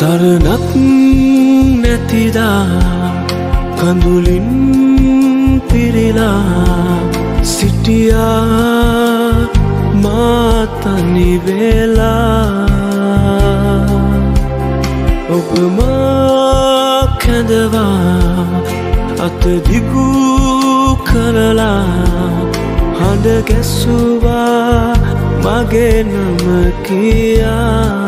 සරනක් නැතිදා කඳුලින් පිරිලා සිටියා මාතනි වෙලා ඔබමා කැඳවා අතදිගු කරලා හඬ ගැස්සුවා මගේ නම කියා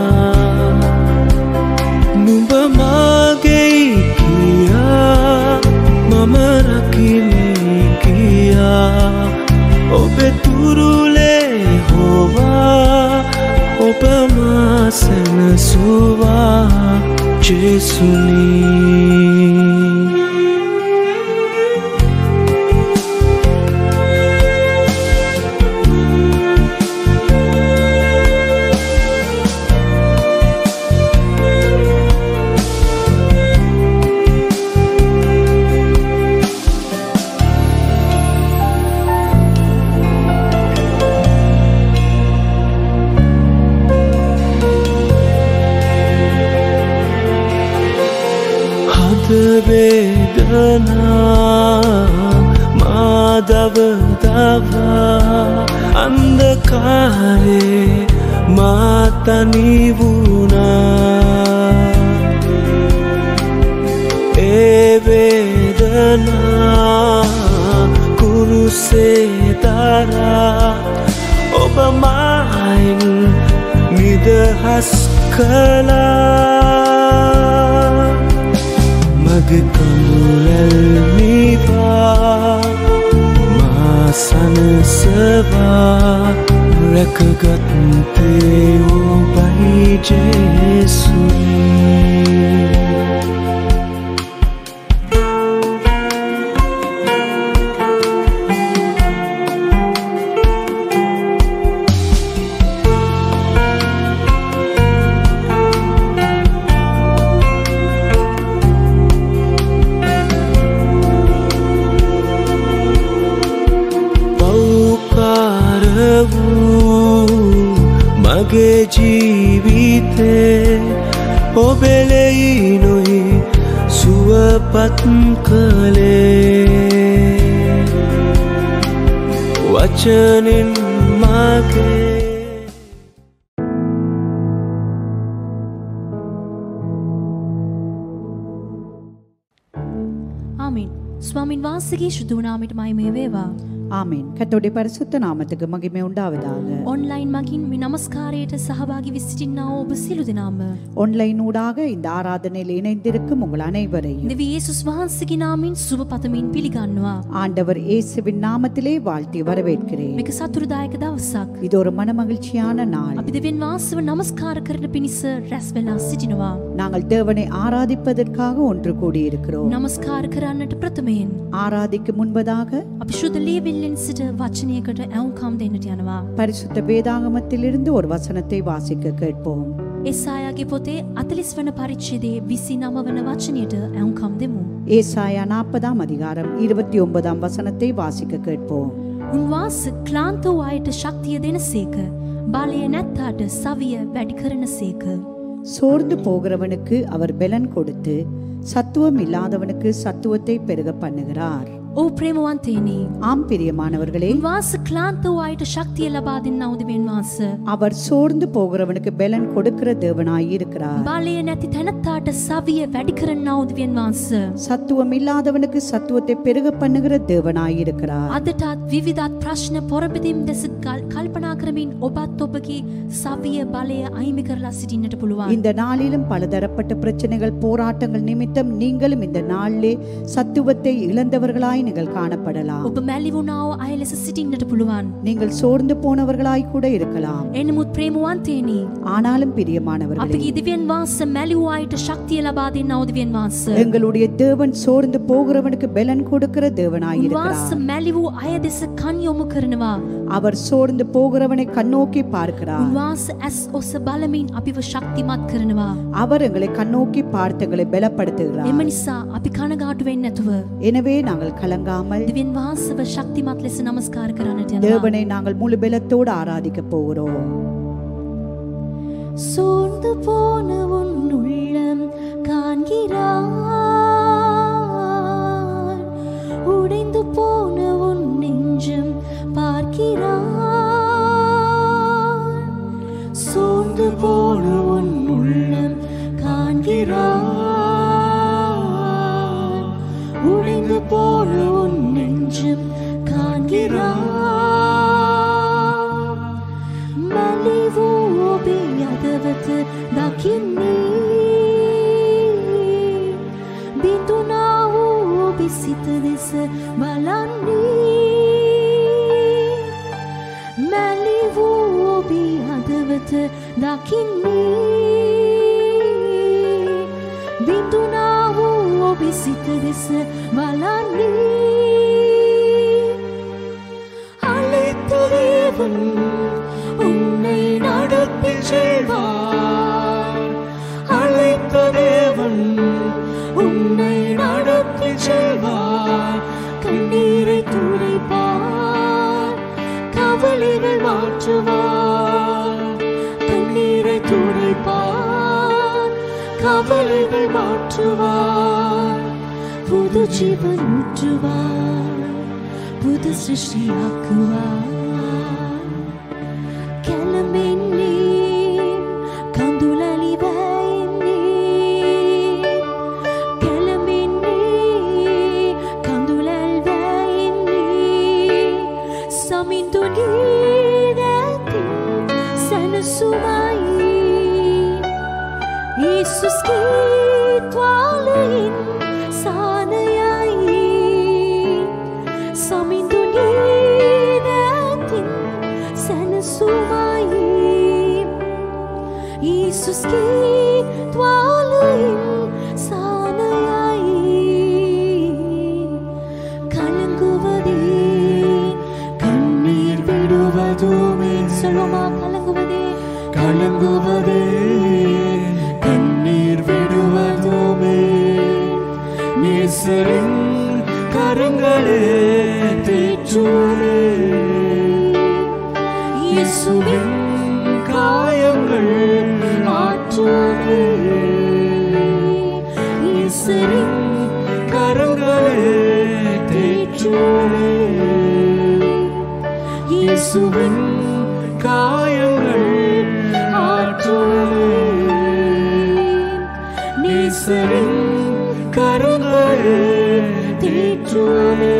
නුඹ මාගේ කියා මම රකිනේ කියා ඔබේ තුරුලේ හොවා ඔබ මා සැනසුවා ජෙසුනී හදවේදනා මාදවදවා අන්දකාරේ මාතනි වුණා ඒවේදනා කුරුසේදරා ඔබ මයින් නිදහස් කලා මගේ කඳුලැල්මිවා මාසනසවා රැකගත්තේ ඔබයි ජේසුී පෞකාර වූ මගේ ජීවිතේ ඔබෙලෙයි නොහි සුවපත් කළේ වචනින් මගේ ஆமீன் சுவாமின் வாசகி சுத்துவனாமிට මහිමේ වේවා. ஆமீன் கர்த்தருடைய பரிசுத்த நாமத்துக்கு மகிமை உண்டாவதாக ඔන්ලයින් මගින් මේ නමස්කාරයට සහභාගි විසිටින්නාව ඔබ සිලු දෙනාම. ஒன்லைன் ஊடாக இந்த ஆராதனையில் இணைந்திருக்கும் உங்கள் அனைவரையும் දෙව ඒසුස් වහන්සගේ නාමින් සුභ පතමින් පිළිගන්නවා. ஆண்டவர் இயேசுவின் நாமத்திலே வாழ்த்தி வரவேற்கிறேன் මේක සතුරදායක දවසක්. இது ஒரு மனமகிழ்ச்சியான நாள் අපි දෙවෙන් වාසව නමස්කාර කරන පිණිස රැස් වෙලා සිටිනවා. நாங்கள் தேவனை ஆராதிப்பதற்காக ஒன்று கூடியிருக்கிறோம் නමස්කාර කරන්නට ප්‍රථමයෙන්. ஆராதிக்கு முன்பதாக අපි ශුද්ධ ලියවිල්ලෙන් සිට වචනයකට ඇවුම්කම් දෙන්නට යනවා. பரிசுத்த வேதாகமத்திலிருந்து ஒரு வசனத்தை வாசிக்க கேட்போம் එස්සායාගේ පොතේ අතලිස් වන පරිච්චිදේ විසි නම වන වචනයට ඇවුම්කම් දෙමු. ஏசாயா நாற்பதாம் அதிகாரம் இருபத்தி ஒன்பதாம் வசனத்தை வாசிக்க கேட்போம் උන්වාස ක්ලාන්ත වූ අයට ශක්තිය දෙන සේක. බලය නැත්තාට සවිය වැඩි කරන සේක. சோர்ந்து போகிறவனுக்கு அவர் பெலன் கொடுத்து சத்துவம் இல்லாதவனுக்கு சத்துவத்தை பெருக பண்ணுகிறார் ඕ ප්‍රේමවන්තේනී. ஆம் பிரியமானவர்களே උන්වාස ක්ලාන්ත වූ අයට ශක්තිය ලබා දෙන්න අවදවෙන් වහන්ස. அவர் சோர்ந்து போகிறவனுக்கு பெலன் கொடுக்கிற தேவனாய் இருக்கிறார் බලය නැති තැනත්තාට සවිය වැඩි කරන්න අවදවෙන් වහන්ස. சத்துவம் இல்லாதவனுக்கு சத்துவத்தை பெருக பண்ணுகிற தேவனாய் இருக்கிறார் අදටත් විවිධත් ප්‍රශ්න පොරබිදිම් දෙස ගල් කල්පනා කරමින් ඔබත් ඔබගේ සවිය බලය අයිමි කරලා සිටින්නට පුළුවන්. இந்த நாளிலும் பலதரப்பட்ட பிரச்சனைகள் போராட்டங்கள் நிமித்தம் நீங்களும் இந்த நாளிலே சத்துவத்தை இழந்தவர்களாய் நீங்கள் காணப்படலாம் ඔබ මැලිවුණාව අය ලෙස සිටින්නට පුළුවන්. நீங்கள் சோர்ந்து போனவர்களாய் கூட இருக்கலாம் එනමුත් ප්‍රේමවන්තේනී. ஆனாலும் பிரியமானவர்களே අපගේ දිවියන් වහන්ස මැලිවූ අයට ශක්තිය ලබා දෙන්න අවදවෙන් වහන්ස. எங்களுடைய தேவன் சோர்ந்து போகிறவனுக்கு பெலன் கொடுக்கிற தேவனாய் උන්වාස இருக்கிறார் මැලි වූ අය දෙස කන් යොමු කරනවා. அவர் சோர்ந்து போகிறவனை கண்ணோக்கி பார்க்கிறார் උන්වාස ඇස් ඔස බලමින් අපිව ශක්තිමත් කරනවා. அவர் எங்களை கண்ணோக்கி பார்த்தங்களை பலப்படுத்துகிறார் එම නිසා අපි කනගාටුවෙන් නැතුව. எனவே நாங்கள் கலங்காமல் දිවෙන් වහන්සව ශක්තිමත් ලෙස නමස්කාර කරන්නට යනවා. தேவனை நாங்கள் முழு பலத்தோடு ஆராதிக்க போகிறோம் சோர்ந்து போன உன் உள்ளம் காண்கிறார் உடைந்து போன உன் நெஞ்சம் பார்க்கிறார் சோர்ந்து போன உன் உள்ளம் காண்கிறார் உடைந்து போன உன் நெஞ்சம் காண்கிறார் මලිවූ ඔබේ අදවත දකින්නේ බිඳුනා වූ ඔබේ සිත දෙස බලන්නේ මැලි වූ ඔබේ අදවත දකින්නේ බිඳුනා වූ ඔබේ සිත දෙස බලන්නේ அழைத்த தேவன் உன்னை நடத்தி செல்வார் அழைத்த தேவன் உன்னை நடத்தி செல்வார் கண்ணீரை துடைப்பார் கவலைகள் மாற்றுவார் கண்ணீரை துடைப்பார் கவலைகள் மாற்றுவார் புது ஜீவன் ஊற்றுவார் புது சிருஷ்டியாக்குவார் கிளம்பென்னே கந்துலலிவென்னே கிளம்பென்னே கந்துலல்வென்னே Chamindu நீரத்தின் சனசுமாயி Jesus kitwalain sanayai Saminduni natin sanasumai Jesus kitwalain sanayai கலங்குவதே கண்ணீர் விடுவதுமே சொல்லுமா கலங்குவதே கலங்குவதே கண்ணீர் விடுவதுமே நேசரின் கரங்களே தேற்றுவதே இயேசுவின் காயங்கள் ஆற்றுவதே இயேசுவின் கரங்களே தேற்றுவதே இயேசுவின் காயங்கள் ஆற்றுவதே நேசரின் கரங்களே தேற்றுவதே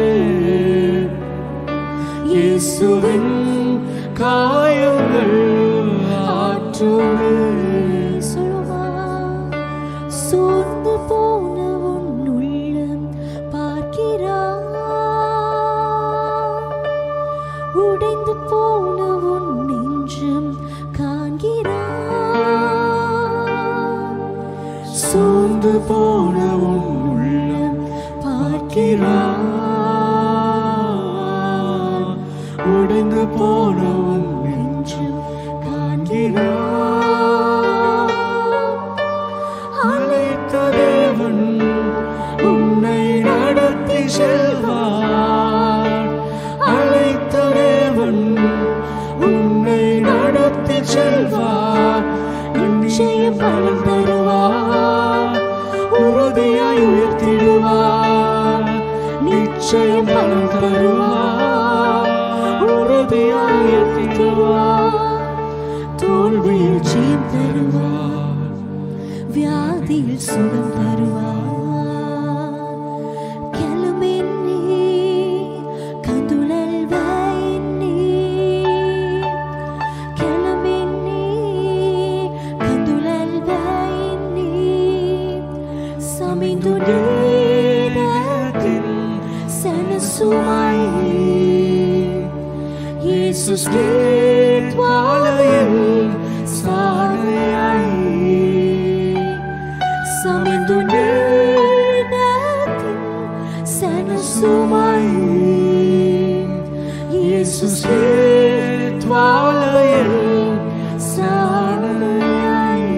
இயேசுவின் காயங்கள் ஆற்றுவதே சொல்லுமா சோர்ந்து போன உன் உள்ளம் பார்க்கிறார் உடைந்து போன உன் நெஞ்சம் காண்கிறார் சோர்ந்து போன உன் உள்ளம் பார்க்கிறார் உடைந்து போன உன் நெஞ்சம் காண்கிறார் அழைத்த தேவன் உன்னை நடத்தி செல்வார் அழைத்த தேவன் உன்னை நடத்தி செல்வார் நிச்சயம் பலன் தருவார் உறுதியாய் உயர்த்திடுவார் நிச்சயம் பலன் தருவார் உறுதியாய் உயர்த்திடுவார் தோல்வியில் ஜெயம் தருவார் வியாதியில் சுகம் தருவார் கிளம்பென்னே கதுழல்வென்னே கிளம்பென்னே கதுழல்வென்னே சமிந்து நேரத்தில் சனசுமாய் இயேசுஸ் கேட்வாளையில் சாலையாய் சமிந்து நேரத்தில் சனசுமாய் இயேசுஸ் கேட்வாளையில் சாலையாய்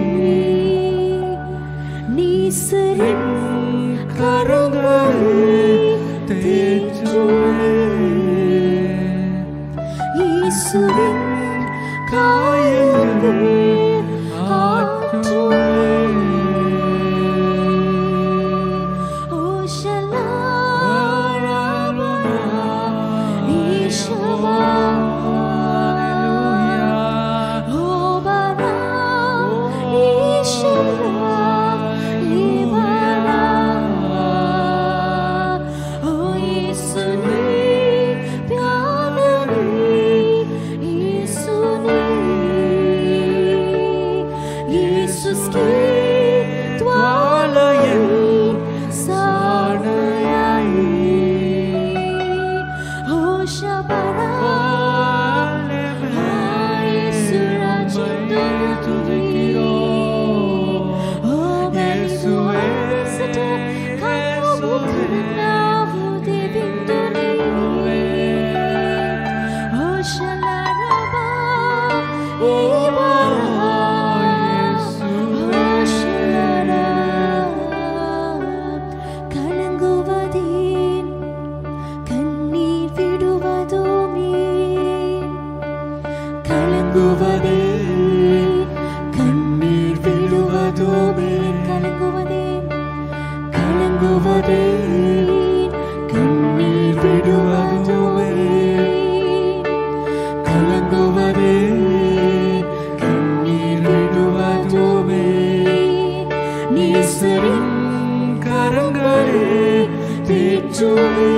நீசரின் கரங்களே தேற்றுவே இயேசுவின் கலங்குவதேன் கண்ணீர் விடுவதுமே கலங்குவதே கண்ணீர் விடுவதுமே கலங்குவதே கலங்குவதே கண்ணீர் விடுவதுமே கலங்குவதே கண்ணீர் விடுவதுமே நீசரின் கரங்களே தேற்றுவே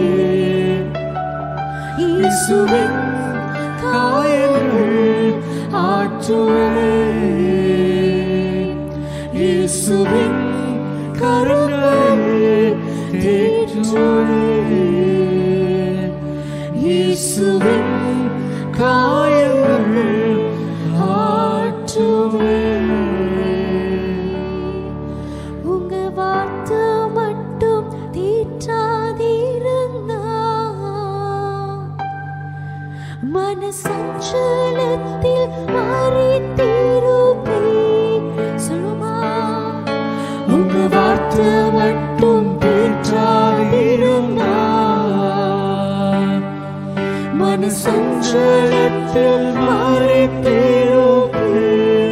இயேசுவின் காயங்கள் ஆற்றுவே இயேசுவின் கரங்களே தேற்றுவே இயேசுவின் காயங்கள் ஆற்றுவே உங்க வார்த்தை மட்டும் தீற்றாதிருந்தா மனசஞ்சலத்தில் மறித்திருப்பே சொல்லுமா உங்க வார்த்தை மட்டும் தீற்றாதிருந்தா மனசஞ்சலத்தில் மறித்திருப்பே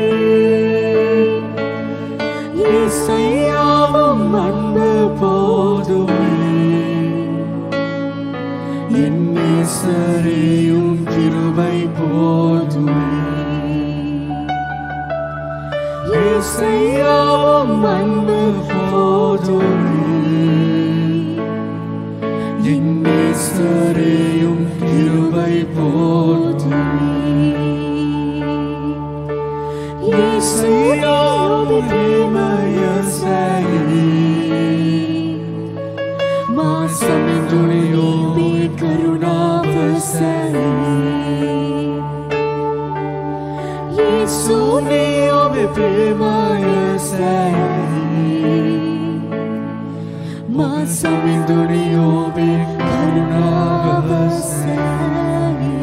இசையாவும் அன்பு போதுமே என் நேசரையும் கிருபை போதுமே இசையாவும் அன்பு போதுமே என் நேசரையும் கிருபை போதுமே மாசமிந்துணியோபே கருணாவசனே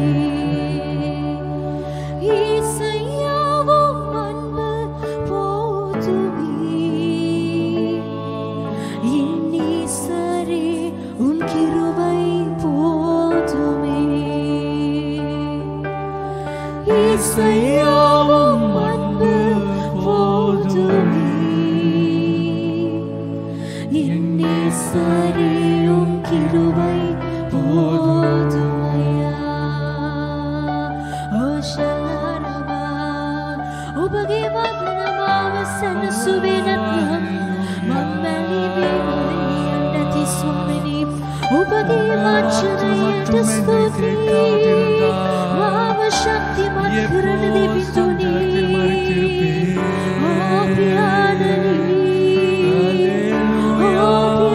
இசையாவும் அன்பு போதுமே இன்னீசரே உன் கிருபை போதுமே இசையாவும் அன்பு போதுமே இன்னீசரே உன் கிருபை போதுமையா ஓஷலரபா உபகே வதனமாவசன சுவேனத்னம் மம்மலி வேமரி அண்டதி சுவனி உபகே வாச்சனயத ஸ்துதி வாவ சக்தி மத்கிரணதி பிதுனி ஓ பியானனி ஓ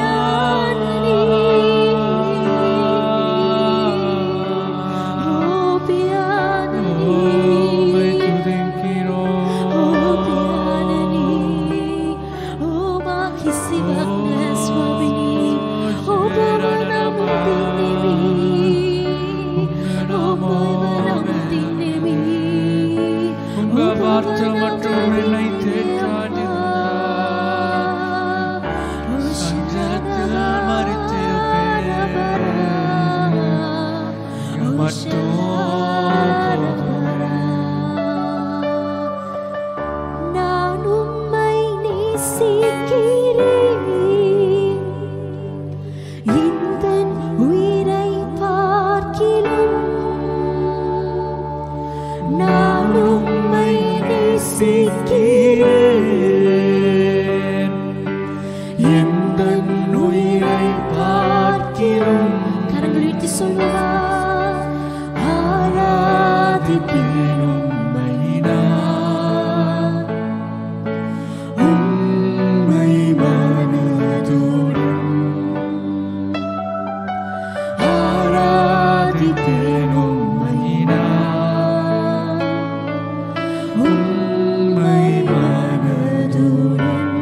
பியானனி ஓ பியானனி Oh, Pianani, oh, Makisivakna Swamini, oh, Bhavanamudinemi, oh, Bhavanamudinemi, உங்க வார்த்தை மட்டும் என்னை தேற்றாதிருந்தால் சஞ்சலத்தில் மறித்திருப்பேன். மட்டும் நான் உம்மை நேசிக்கிறேன் இந்த உயிரை பார்க்கிலும் நான் உம்மை நேசிக்கிறேன் எந்த உயிரை பார்க்கிறோம் கரங்கள் உயர்த்தி சொல்லுவா ஆராதிப்பேன் உம்மை நான் உம்மை மனதுடன் ஆராதிப்பேன் உம்மை நான் உம்மை மனதுடன்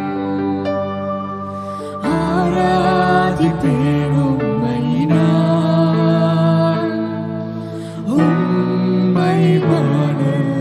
ஆராதிப்பேன் உம்மை நான் உம்மை மனதுடன்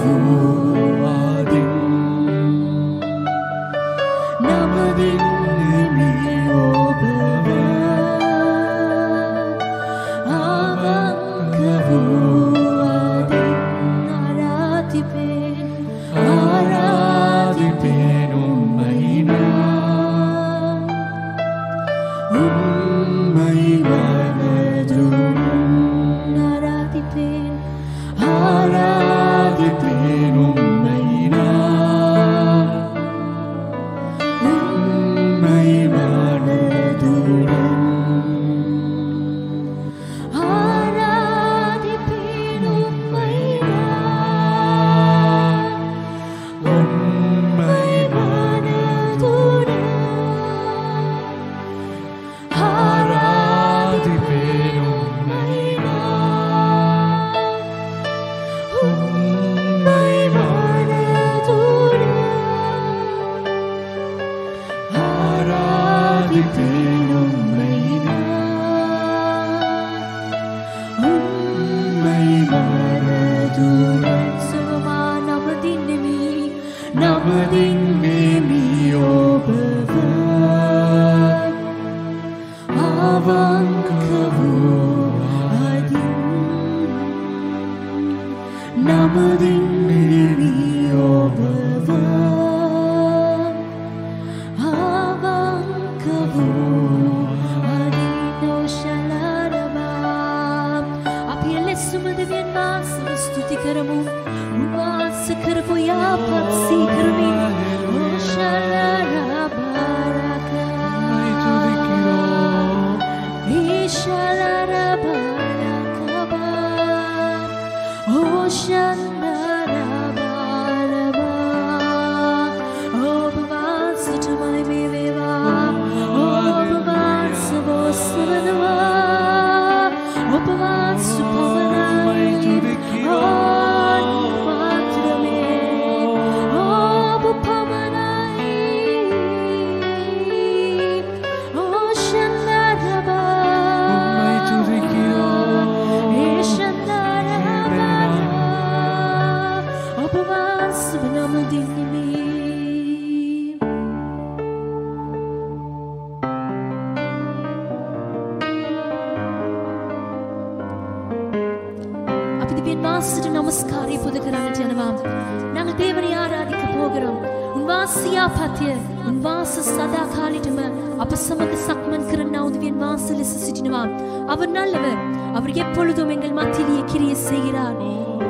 කවුවාදින් නමදින් නිමි ඔබව ආවංක වූවාදින් ආරාධිපෙන් ආරාධිපෙන් උම්මයිනා උම්මයිවනදුන් ආරාධිපෙන් ආරාධිපෙන් උම්මයිනා උම්මයිවනදුන් ආරාධිපෙන් උම්මයිනා උම්මයිවනදුන් ආරාධිපෙන් උම්මයිනා Namadin nimi obava අපි ලෙස්සුමද වෙන්වාසම ස්තුති කරමු උන්වාස කරපු යාපත් සීකරමින් उपवास අපි දිවෙන් වාසට නමස්කාරය පුද කරන්නට යනවා. நாங்கள் தேவனை ஆராதிக்க போகிறோம் උන්වාසියාපතිය උන්වාස සදාකාලිටම අප සමග සක්මන් කරන්න උදවියන් வாச ලෙස සිටිනවා. அவர் நல்லவர் அவர் எப்பொழுதும் எங்கள் மத்தியிலே கிரியை செய்கிறார்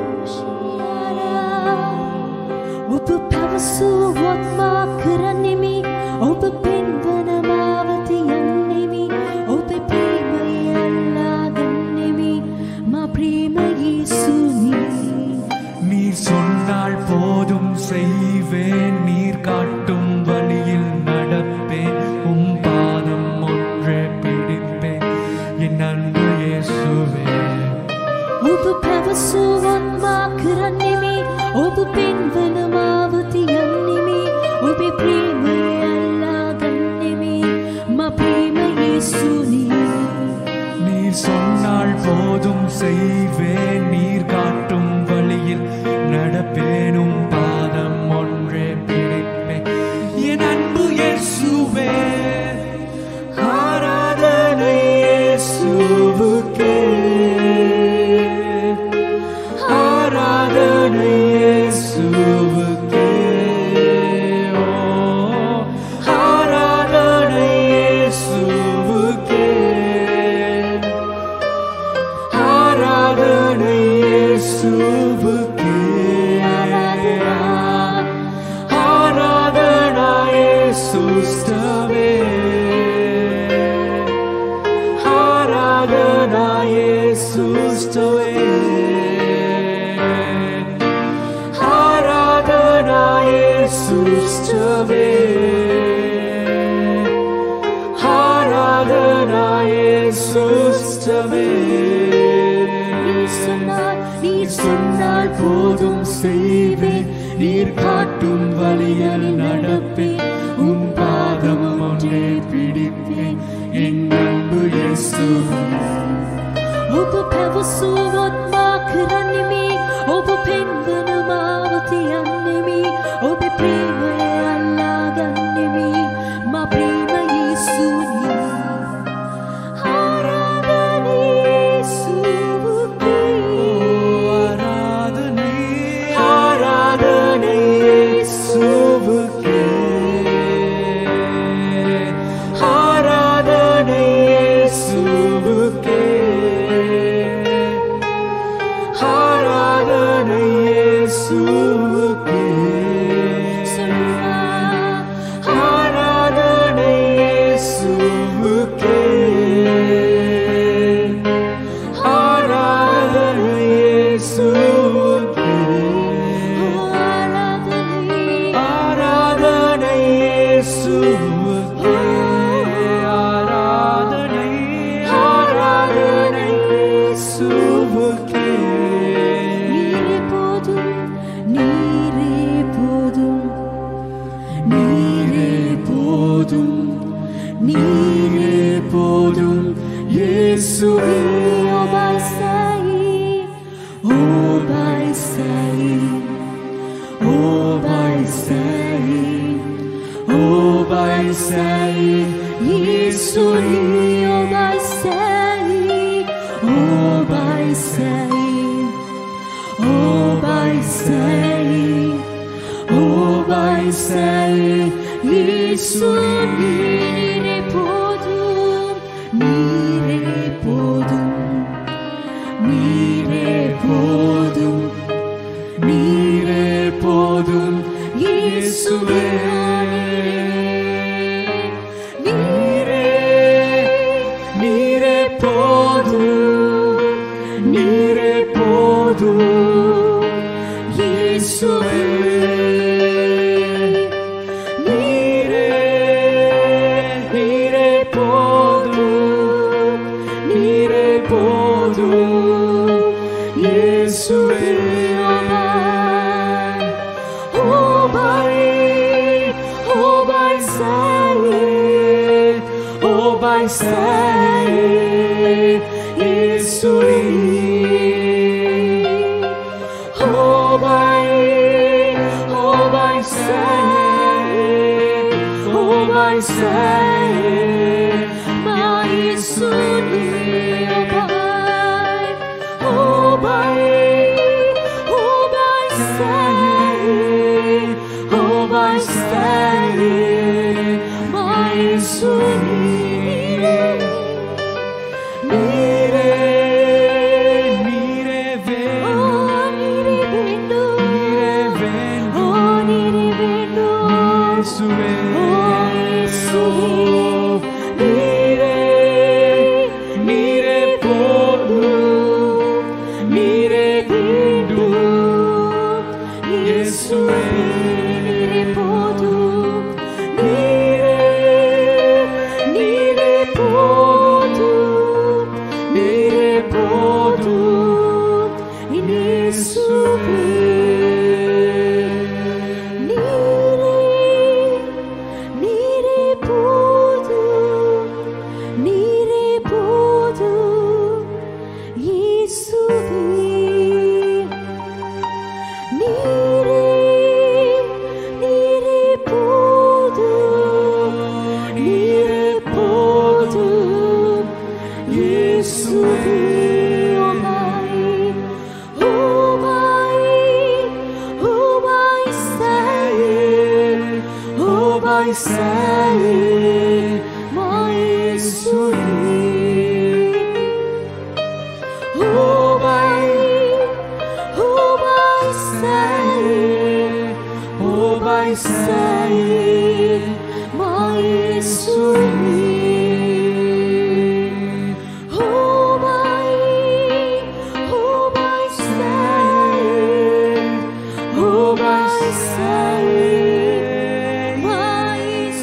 ඔබ පැවසුවොත් මා කරන්නෙමි ඔබ පෙන්වන මාවත යන්නෙමි ඔබ ප්‍රේමය අල්ලාගන්නෙමි මා ප්‍රේම යේසුනි நீர் சொன்னால் போதும் செய்வேன் நீர் காட்டும் வழியில் நடப்பேன் உம் பாதம் ஒன்றே பிடிப்பேன் என் அன்பு இயேசுவே ඔබ පැවසුවොත් මා කරන්නෙමි ඔබ පෙන්වන මාවත යන්නෙමි ඔබේ ප්‍රේමය අල්ලාගන්නෙමි මා ප්‍රේම යේසුනි நீர் சொன்னால் போதும் செய்வேன் நீர் காட்டும் வழியில் நடப்பேனும் பாதம் ஒன்றே பிடிப்பேன் என் அன்பு இயேசுவே ஆராதனை இயேசுவுக்கே ஆராதனை இயேசுவுக்கே ஓ, ஆராதனை இயேசுவுக்கே ஆராதனை இயேசுவுக்கே ஆராதனா இயேசுஸ்தவே ஆராதனா இயேசுஸ்தவே ஆராதனா இயேசுஸ்தவே ஆராதனா இயேசுஸ்தவே நீர் சொன்னால் நீர் சொன்னால் போதும் செய்வேன் நீர் காட்டும் வழியில் நடப்பேன் உன் பாதம் ஒன்றே பிடிப்பேன் என் அன்பு இயேசு ඔබ පැවසුවොත් මා කරන්නෙමි ඔබ පෙන්වන මාව இயேசுவுக்கே சொல்லலாம் ஆராதனை இயேசுவுக்கே ஆராதனை இயேசுவுக்கே ஆராதனை ஆராதனை இயேசுவுக்கே ஆராதனை ஆராதனை இயேசுவுக்கே நீரே போதும் நீரே போதும் நீரே போதும் நீரே போதும் இயேசுவே ஓ பாய் சாயி ஓ பாய் சாயி ஓ பாய் சாயி ஓ பாய் சாயி இயேசுவே ஓ பாய் சாயி ஓ பாய் சாயி ஓ பாய் சாயி ஓ பாய் சாயி இயேசுவே நீரே போதும் நீரே போதும் நீரே போதும் நீரே போதும் இயேசுவே நீரே நீரே போதும் நீரே போதும் இயேசுவே நீரே நீரே போதும் நீரே போதும் இயேசுவே ஓ பாய் ஓ பாய் சாயே ஓ பாய் சாயே இயேசுவே ஓ பாய் ஓ பாய் சாயே ஓ பாய் சாயே my Sunni, oh bye, oh bye, oh bye, oh bye, my Sunni. நீரே நீரே வேண்டும் நீரே வேண்டும் இயேசுவே நீரே நீரே போதும் நீரே வேண்டும் இயேசுவே நீரே நீரே போதும் நீரே போதும் இயேசுவே நீரே போதும் நீரே போதும் இயேசுவே நீரே நீரே போதும் நீரே போதும் இயேசுவே ஓ பாய் ஓ பாய் ஓ பாய் சாயே Oh, my my Oh, my, oh, my say, oh, my say, my sweet. Oh, my, oh, my say, oh, my say, my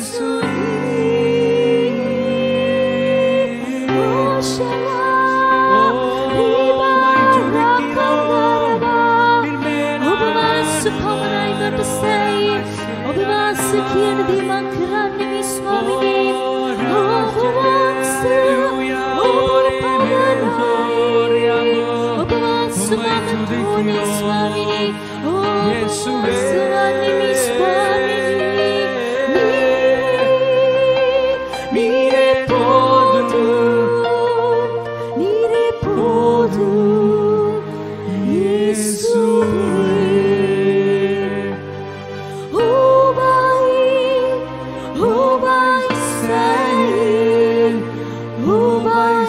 sweet. Oh, Shalom, Riba, Rakandaraba. ඔබවාස පමණයිකට සැයි ඔබවාස කියන දීමක් කරන්නෙමි ස්වාමිනී ඔබවාස ඔබ පමණයි ඔබවාස මම තෝනි ස්වාමිනී ඔබවාස රන්නෙමි ස්වාමිනී நீரே போதும் நீரே போதும் இயேசுவே Oh my, oh my say, oh my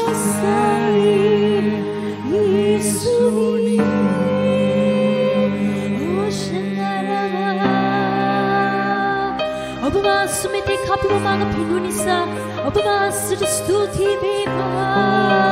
say, Yesuni, oh පිඩු නිසා ඔබ වහන්සේට ස්තුති වේවා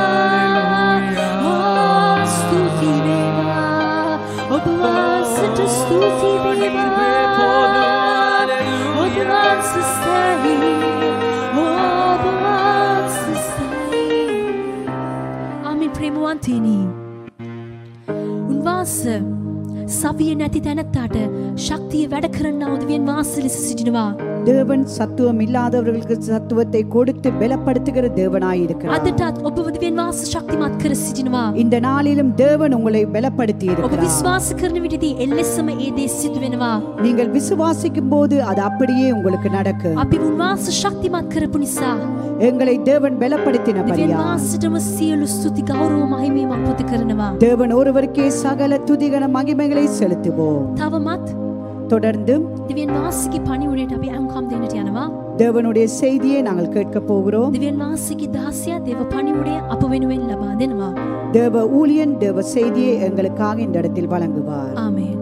ආ, ස්තුති වේවා ඔබ වහන්සේට ස්තුති වේවා ඔබ වහන්සේ ස්ථායි ඔබ වහන්සේ ස්ථායි ආමෙන් ප්‍රේමවන්තයනි උන්වහන්සේ සවිය නැති තැනැත්තාට ශක්තිය වැඩ කරන්නා උදවියන් වහන්සේ ලෙස සිටිනවා தேவன் சத்துவம் இல்லாதவர்களுக்கு சத்துவத்தை கொடுத்து பலப்படுத்துகிற தேவனாயிருக்கிறார் අදටත් ඔබ උදවියන් වහන්සේ ශක්තිමත් කර සිටිනවා இந்த நாளிலும் தேவன் உங்களை பலப்படுத்தி ඔබ இருக்கிறார் විශ්වාස කරන විටදී එල්ලෙස්සම ඒ දේ සිදු වෙනවා நீங்கள் விசுவாசிக்கும் போது அது அப்படியே உங்களுக்கு நடக்கும் අපි උන්වහන්සේ ශක්තිමත් කරපු නිසා எங்களை தேவன் දෙවියන් பலப்படுத்தினபடியா වහන්සේටම සියලු ස්තුති ගෞරව මහිමීමක් පුද කරනවා தேவன் ஒருவருக்கே சகல துதிகன மகிமைகளை செலுத்துவோம் තවමත් தொடர்ந்து දෙවියන් වහන්සේගේ පණිවුඩයට අපි අංකම් දෙන්නට යනවා தேவனுடைய செய்தியை நாங்கள் கேட்க போகிறோம் දෙවියන් වහන්සේගේ දාසියා දේව පණිවුඩය අප වෙනුවෙන් ලබා දෙනවා தேவ ஊழியன் தேவ செய்தியை எங்களுக்காக இந்த இடத்தில் வழங்குவார் ආමේන්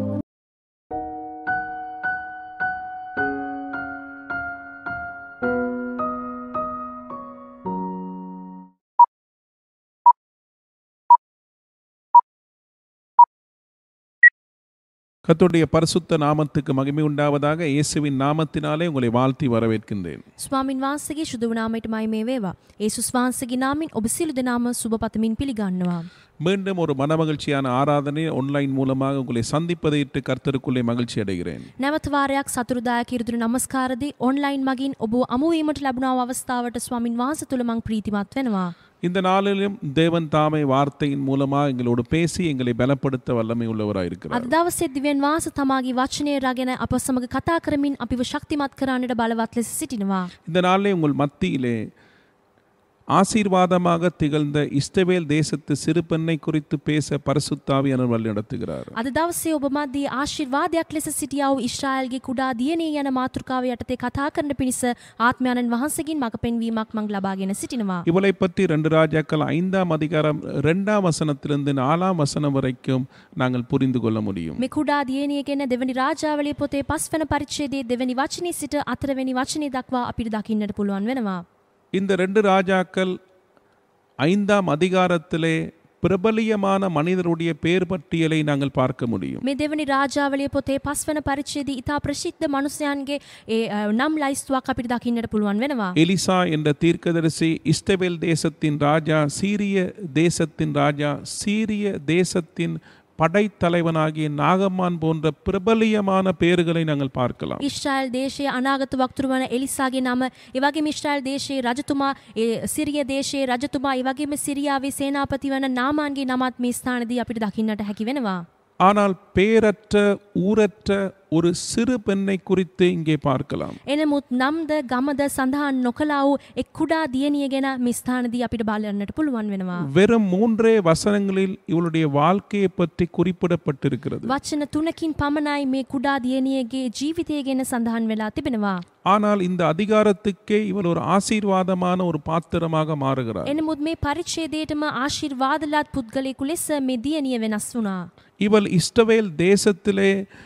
கர்த்தருடைய பரிசுத்த நாமத்துக்கு மகிமை உண்டாவதாக இயேசுவின் நாமத்தினாலே உங்களை வாழ்த்தி வரவேற்கின்றேன் ස්වාමින් වහන්සේගේ ශුද්ධ වනාමයට මයි මේ වේවා. ඒසුස් වහන්සේගේ නාමයෙන් ඔබ සියලු දෙනාම සුබ පතමින් පිළිගන්නවා. மீண்டும் ஒரு மனமகிழ்ச்சியான ஆராதனை ஆன்லைன் மூலமாக உங்களை சந்திப்பதையிட்டு கர்த்தருக்குள்ளே மகிழ்ச்சி அடைகிறேன் නැවත වාරයක් සතුරුදායක ඉරුදුරු නමස්කාරදී ඔන්ලයින් මගින් ඔබ අමුවීමට ලැබුණාව අවස්ථාවට ස්වාමින් වහන්සේ තුළ මං ප්‍රීතිමත් වෙනවා. இந்த நாளிலும் தேவன் தாமே வார்த்தையின் மூலமாக எங்களோடு பேசி எங்களை பலப்படுத்த வல்லமை உள்ளவராயிருக்கிறார் අද දවසේ දිව්‍යන් වහන්සේ තමාගේ වචනය රගෙන අප සමග කතා කරමින් අපිව ශක්තිමත් කරන්නට බලවත් ලෙස සිටිනවා. இந்த நாளிலே உங்கள் மத்தியிலே ஆசீர்வாதமாக திகழ்ந்த இஸ்தவேல் தேசத்து சிறு பெண்ணை குறித்து பேச பரிசுத்தாவியானவர் வழி நடத்துகிறார் අද දවසේ ඔබ මධ්‍යයේ ආශිර්වාදයක් ලෙස සිටියා වූ ඊශ්‍රායල්ගේ කුඩා දියණිය යන මාතෘකාව යටතේ කතා කරන පිණිස ආත්මයන්න් වහන්සේගෙන් මඟ පෙන්වීමක් මං ලබාගෙන සිටිනවා. இவளை பற்றி ரெண்டு ராஜாக்கள் ஐந்தாம் அதிகாரம் ரெண்டாம் வசனத்திலிருந்து நாலாம் வசனம் வரைக்கும் நாங்கள் புரிந்து கொள்ள முடியும் මේ කුඩා දියණිය ගැන දෙවනි රාජාවලිය පොතේ පස්වන පරිච්ඡේදයේ දෙවනි වචනේ සිට අතරවැනි වචනේ දක්වා අපිට දකින්නට පුළුවන් වෙනවා. இந்த ரெண்டு ராஜாக்கள் ஐந்தாம் அதிகாரத்திலே பிரபலியமான மனிதருடைய பேர் பட்டியலை நாங்கள் பார்க்க முடியும் මේ දෙවනි රාජාවලිය පොතේ පස්වන පරිච්ඡේදයේ ඉතා ප්‍රසිද්ධ මනුස්සයන්ගේ ඒ අ, නම් ලයිස්තුවක් අපිට දකින්නට පුළුවන් වෙනවා. எலிசா என்ற தீர்க்கதரிசி இஸ்தவேல் தேசத்தின் ராஜா சீரிய தேசத்தின் ராஜா சீரிய தேசத்தின் படைத்தலைவனாகிய நாகம்மான் போன்ற பிரபலியமான பெயர்களை நாங்கள் பார்க்கலாம் ඉස්්‍රයිල් දේශයේ අනාගත වක්තුරු වන එලිසාගේ නම ඒවගේ මිස්ට්‍රයිල් දේශයේ රජතුමා ඒ සිරිය දේශයේ රජතුමා ඒවගේම සිරියාවේ සේනාපති වන නාමාන්ගේ නමත් මේ ස්ථානදී අපිට දකින්නට හැකි වෙනවා. ஆனால் பெயரற்ற ஊரற்ற ஒரு சிறு பெண்ணை குறித்து இங்கே பார்க்கலாம் එනමුත් නම්ද ගමද සඳහන් නොකලා වූ එක් කුඩා දියණිය ගැන මේ ස්ථානදී අපිට බලන්නට පුළුවන් වෙනවා. வெறும் மூன்றே வசனங்களில் இவளுடைய வாழ்க்கையை பற்றி குறிப்பிடப்பட்டிருக்கிறது වචන තුනකින් පමණයි මේ කුඩා දියණියගේ ජීවිතය ගැන සඳහන් වෙලා තිබෙනවා. ஆனால் இந்த அதிகாரத்துக்கே இவள் ஒரு ஆசீர்வாதமான ஒரு பாத்திரமாக மாறுகிறார் එනමුත් මේ පරිච්ඡේදයටම ආශිර්වාදලත් පුද්ගලයෙකු ලෙස මේ දියණිය වෙනස් වුණා. இவள் இஸ்ரவேல் தேசத்திலே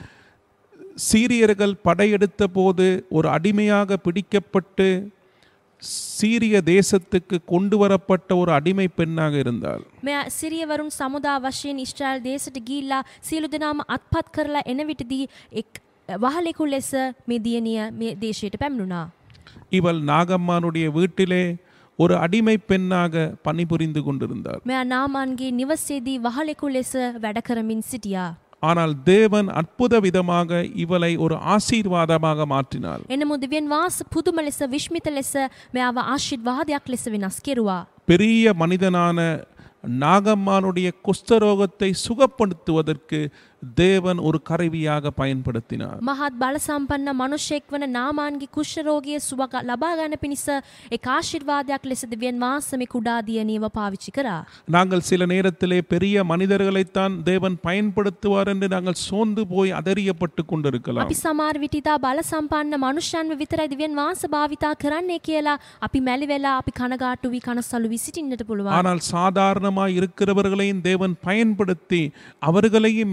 சீரியர்கள் படையெடுத்த போது ஒரு அடிமையாக பிடிக்கப்பட்டு சீரிய தேசத்துக்கு கொண்டு வரப்பட்ட ஒரு அடிமை பெண்ணாக இருந்தாள் මෙ සිරියවරුන් සමුදා වශයෙන් ඉස්ට්‍රයිල් දේශට ගිල්ලා සියලු දෙනාම අත්පත් කරලා එන විටදී එක් වහලෙකු ලෙස මේ දියණිය මේ දේශයට පැමිණුණා. இவள் நாகம்மானுடைய வீட்டிலே ஒரு அடிமை பெண்ணாக பணிபுரிந்து கொண்டிருந்தாள் මෙයා නාමන්ගේ නිවසේදී වහලෙකු ලෙස වැඩ කරමින් සිටියා. ஆனால் தேவன் அற்புத விதமாக இவளை ஒரு ஆசீர்வாதமாக மாற்றினாள் එනමු දෙවියන් වාස පුදුම ලෙස විශ්මිත ලෙස මෙයාව ආශිර්වාදයක් ලෙස වෙනස් කෙරුවා. பெரிய மனிதனான நாகம்மானுடைய குஷ்டரோகத்தை சுகப்படுத்துவதற்கு தேவன் ஒரு கருவியாக பயன்படுத்தினார் මහත් බල සම්පන්න මනුෂ්‍යෙක් වන නාමාන්ගේ කුෂ්ඨරෝගය සුවක ලබා ගන්න පිණිස එක් ආශිර්වාදයක් ලෙස දෙවියන් වහන්සේ මේ කුඩා දියණියව පාවිච්චි කරා. நாங்கள் சில நேரத்திலே பெரிய மனிதர்களைத்தான் தேவன் பயன்படுத்துவார் என்று நாங்கள் சோர்ந்து போய் அதறியப்பட்டு கொண்டிருக்கலாம் අපි සමාර විටිතා බල සම්පන්න මනුෂ්‍යන්ව විතරයි දෙවියන් වහන්සේ භාවිතා කරන්නේ කියලා අපි මැලි වෙලා අපි කනගාටු වී කනසලු වී සිටින්නට පුළුවන්. ஆனால் சாதாரணமாய் இருக்கிறவர்களையும் தேவன் பயன்படுத்தி அவர்களையும் மேன்மைப்படுத்த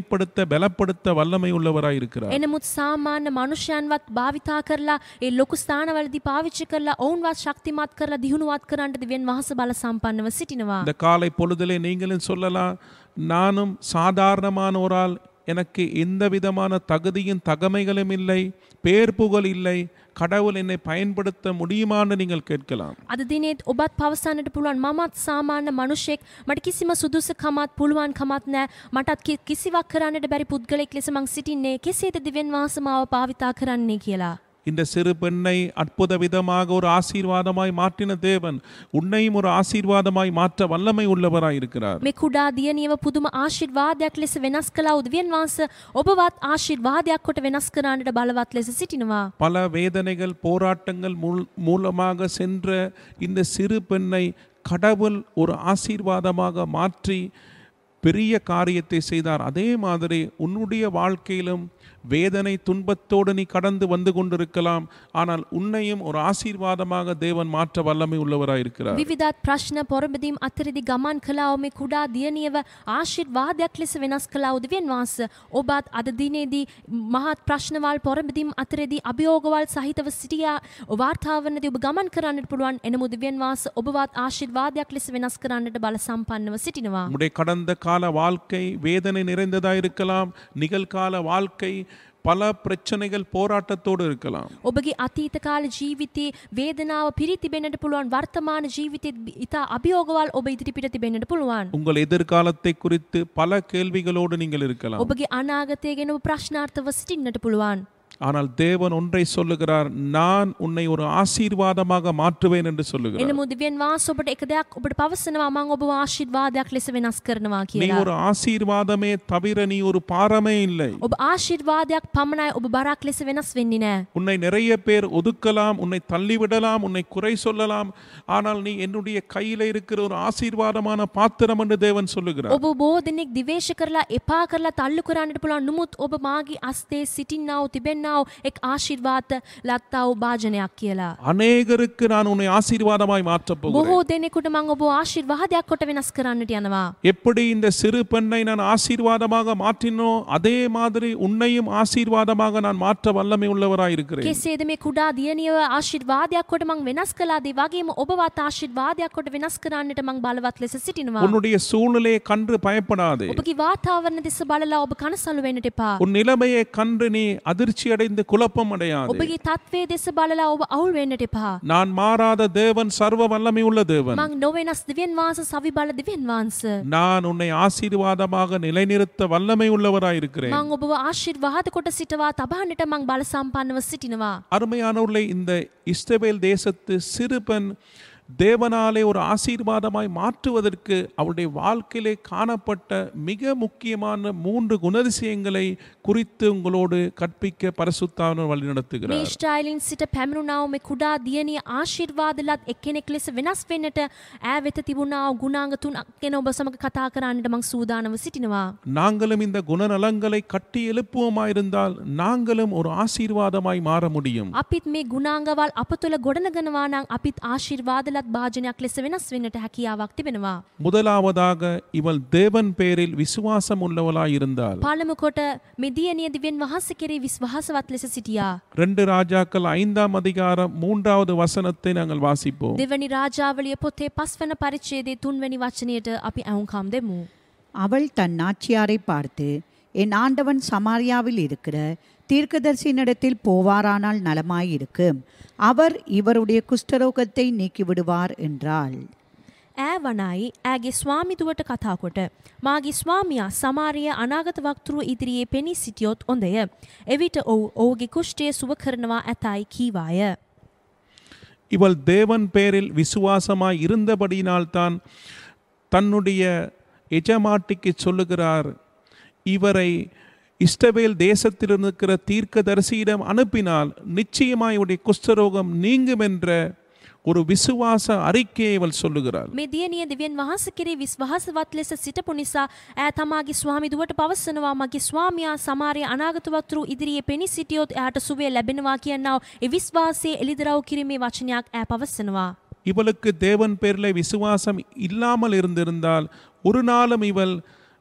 செயல்படுத்த பலப்படுத்த வல்லமை உள்ளவராய் இருக்கிறார் එනමුත් සාමාන්‍ය මනුෂ්‍යයන්වත් භාවිතා කරලා ඒ ලොකු ස්ථානවලදී පාවිච්චි කරලා ඔවුන්වත් ශක්තිමත් කරලා දියුණුවත් කරන්නට දෙවියන් වහන්සේ බල සම්පන්නව සිටිනවා. இந்த காலை பொழுதிலே நீங்களும் சொல்லலாம் நானும் சாதாரணமான ஒரு ஆள் எனக்கு எந்த விதமான தகுதியும் தகமைகளும் இல்லை பேர் புகழ் இல்லை கடவுள் என்னை பயன்படுத்த முடியுமான்னு நீங்கள் கேட்கலாம் අද දිනෙත් ඔබත් පවසන්නට පුළුවන් මමත් සාමාන්‍ය මනුෂ්‍යෙක් මට කිසිම සුදුස කමත් පුළුවන් කමත් නෑ මටත් කි- කිසිවක් කරන්නට බැරි පුද්ගලෙක් ලෙස මං සිටින්නේ කෙසේද දෙවන් වාසමාව භාවිතා කරන්නේ කියලා. இந்த சிறு பெண்ணை அற்புத விதமாக ஒரு ஆசீர்வாதமாய் மாற்றின தேவன் உன்னையும் ஒரு ஆசீர்வாதமாய் மாற்ற வல்லமை உள்ளவராய் இருக்கிறார் මේ කුඩා දියනියව පුදුම ආශිර්වාදයක් ලෙස වෙනස් කලා උදවියන් වහන්ස ඔබවත් ආශිර්වාදයක් කොට වෙනස් කරන්නට බලවත් ලෙස සිටිනවා. பல வேதனைகள் போராட்டங்கள் மூல்- மூலமாக சென்ற இந்த சிறு பெண்ணை கடவுள் ஒரு ஆசீர்வாதமாக மாற்றி பெரிய காரியத்தை செய்தார் அதே மாதிரி உன்னுடைய வாழ்க்கையிலும் வேதனை துன்பத்தோடு நீ கடந்து வந்து கொண்டிருக்கலாம் ஆனால் உன்னையும் ஒரு ஆசீர்வாதமாக தேவன் மாற்ற வல்லமை உள்ளவராயிருக்கிறார் විවිධත් ප්‍රශ්න පොරබදීම් අතරදි ගමන් කලාව මේ කුඩා දියනියව ආශිර්වාදයක් ලෙස වෙනස් කලා උදවියන් වහන්ස ඔබත් අද දිනේදී මහත් ප්‍රශ්නවල් පොරබදීම් අතරදී අභියෝගවල් සහිතව සිටියා වාර්තාාවනද ඔබ ගමන් කරන්නට පුළුවන් එන මුදවියන් වාස ඔබවත් ආශිර්වාදයක් ලෙස වෙනස් කරන්නට බල සම්පන්නව සිටිනවා. உடைய கடந்த கால வாழ்க்கை வேதனை நிறைந்ததாக இருக்கலாம் நிகழ்கால வாழ்க்கை பல பிரச்சனைகள் போராட்டத்தோடு இருக்கலாம் ඔබගේ අතීත කාල ජීවිතයේ වේදනාව පිරි තිබෙනට පුළුවන් වර්තමාන ජීවිතෙත් ඉතා අභියෝගවල් ඔබ ඉදිරිපිට තිබෙනට පුළුවන්. உங்கள் எதிர்காலத்தை குறித்து பல கேள்விகளோடு நீங்கள் இருக்கலாம் ඔබගේ අනාගතය ගැන ඔබ ප්‍රශ්නාර්ථව සිටින්නට පුළුවන්. ஆனால் தேவன் ஒன்றை சொல்லுகிறார் நான் உன்னை ஒரு ஆசீர்வாதமாக மாற்றுவேன் என்று சொல்லுகிறார் එන මුදවියන් වාස ඔබට එක දෙයක් ඔබට පවසනවා මං ඔබ ආශිර්වාදයක් ලෙස වෙනස් කරනවා நீ කියලා. ஒரு ஆசீர்வாதமே தவிர நீ ஒரு பாரமே இல்லை ඔබ ආශිර්වාදයක් පමණයි ඔබ බරක් ලෙස වෙනස් වෙන්නේ නෑ. உன்னை நிறைய பேர் ஒதுக்கலாம் உன்னை தள்ளிவிடலாம் உன்னை குறை சொல்லலாம் ஆனால் நீ என்னுடைய கையில இருக்கிற ஒரு ஆசீர்வாதமான பாத்திரம் என்று தேவன் சொல்லுகிறார் ඔබ බෝ දෙනෙක් දිවේශ කරලා එපා කරලා තල්ලු කරන්නට පුළුවන් නමුත් ඔබ මාගේ අස්තේ සිටින්නාව තිබෙන්නාව එක් ආශිර්වාත ලත්තාව භාජනයක් කියලා. அநேகருக்கு நான் உன்னை ஆசீர்வாதமாய் மாற்றப் போகிறேன் බොහෝ දෙනෙකුට මං ඔබ ආශිර්වාදයක් කොට වෙනස් කරන්නට යනවා. எப்படி இந்த சிறு பெண்ணை நான் ஆசீர்வாதமாக மாற்றினோ அதே மாதிரி உன்னையும் ஆசீர்வாதமாக நான் மாற்ற வல்லமை உள்ளவராய் இருக்கிறேன் කෙසේද මේ කුඩා දියනියව ආශිර්වාදයක් කොට මං වෙනස් කලාදේ වගේම ඔබවත් ආශිර්වාදයක් කොට වෙනස් කරන්නට මං බලවත් ලෙස සිටිනවා. உன்னுடைய சூழ்நிலையை கண்டு பயப்படாதே ඔබගේ වාතාවරණ දෙස බලලා ඔබ කනසලු වෙන්නට එපා. உன் நிலைமையை கண்டு நீ அதிர்ச்சி அடைந்து குழப்பம் அடையாது ඔබගේ තත්වේ දෙස බලලා ඔබ අවුල් වෙන්නට එපා. நான் மாறாத தேவன் சர்வ வல்லமை உள்ள தேவன் මං නොවෙනස් දෙවියන් වහන්ස සවි බල දෙවියන් වහන්ස. நான் உன்னை ஆசீர்வாதமாக நிலைநிறுத்த வல்லமை உள்ளவராய் இருக்கிறேன் මං ඔබ ආශිර්වාද කොට සිටවා තබාන්නට මං බල සම්පන්නව සිටිනවා. அருமையானவர்களே இந்த இஸ்ரவேல் தேசத்து சிறு பெண் தேவனாலே ஒரு ஆசீர்வாதமாய் மாற்றுவதற்கு அவளுடைய வாழ்க்கையிலே காணப்பட்ட மிக முக்கியமான மூன்று குணதிசயங்களை குறித்து உங்களோடு கற்பிக்க பரிசுத்தாவினர் வழிநடத்துகிறார் මේ ස්ටයිලින් සිට පැමිණුණාව මේ කුඩා දියනිය ආශිර්වාදලත් එක්කෙනෙක් ලෙස වෙනස් වෙන්නට ඈ වෙත තිබුණාව ගුණාංග තුනක් ගැන ඔබ සමග කතා කරන්නට මං සූදානව සිටිනවා. நாங்களும் இந்த குணநலங்களை கட்டி எழுப்புவோமாயிருந்தால் நாங்களும் ஒரு ஆசீர்வாதமாய் மாற முடியும் අපිත් මේ ගුණාංගවල් අප තුළ ගොඩනගනවා නම් අපිත් ආශිර්වාදලත් භාජනයක් ලෙස වෙනස් වෙන්නට හැකියාවක් තිබෙනවා. முதலாவதாக இவள் தேவன் பேரில் விசுவாசம் உள்ளவளாய் இருந்தால் පළමු කොට මේ දියනිය දිවෙන් වහන්ස කෙරේ විශ්වාසවත් ලෙස සිටියා. ரெண்டு ராஜாக்கள் ஐந்தாம் அதிகாரம் மூன்றாவது வசனத்தை நாங்கள் வாசிப்போம் දෙවැනි රාජාවලිය පොතේ පස්වන පරිච්ඡේදයේ තුන්වැනි වචනයට අපි ඇහුම්කම් දෙමු. அவள் தன் நாச்சியாரை பார்த்து என் ஆண்டவன் சமாரியாவில் இருக்கிற தீர்க்கதரிசியினிடத்தில் போவாரானால் நலமாயிருக்கும் அவர் இவருடைய குஷ்டரோகத்தை நீக்கிவிடுவார் என்றாள் ඈ වනයි ඇගේ ස්වාමිදුවට කතාකොට මාගේ ස්වාමියා සමාරිය අනාගත වක්තුරු ඉදිරියේ පෙනී සිටියොත් ඔොඳය. එවිට ඔවු ඔහුගේ කුෂ්ටය සුව කරනවා ඇතයි කීවාය. இவள் தேவன் பேரில் விசுவாசமாய் இருந்தபடியினால்தான் தன்னுடைய எஜமாட்டிக்கு சொல்லுகிறார் இவரை இஸ்டவேல் தேசத்தில் இருக்கிற தீர்க்கதரிசியிடம் அனுப்பினால் நிச்சயமாய் இவருடைய குஷ்டரோகம் நீங்கும் என்ற ஒரு விசுவாச அறிக்கையை இவள் சொல்லுகிறாள் මේ දියනිය දෙවියන් වහන්ස කෙරේ විශ්වාසවත් ලෙස සිටපු නිසා ඇ තමාගේ ස්වාමිදුවට පවස්සනවා මගේ ස්වාමයා සමාරය අනාගතවක්තුරු ඉදිරියේ පෙනි සිටියොත් ඇයට සුවේ ලැබෙනවා කියන්නාව එ විශ්වාසයේ එළිදරව් කිරීමේ වචනයක් ඇ පවස්සනවා. இவளுக்கு தேவன் பேரில் விசுவாசம் இல்லாமல் இருந்திருந்தால் ஒரு நாளும் இவள்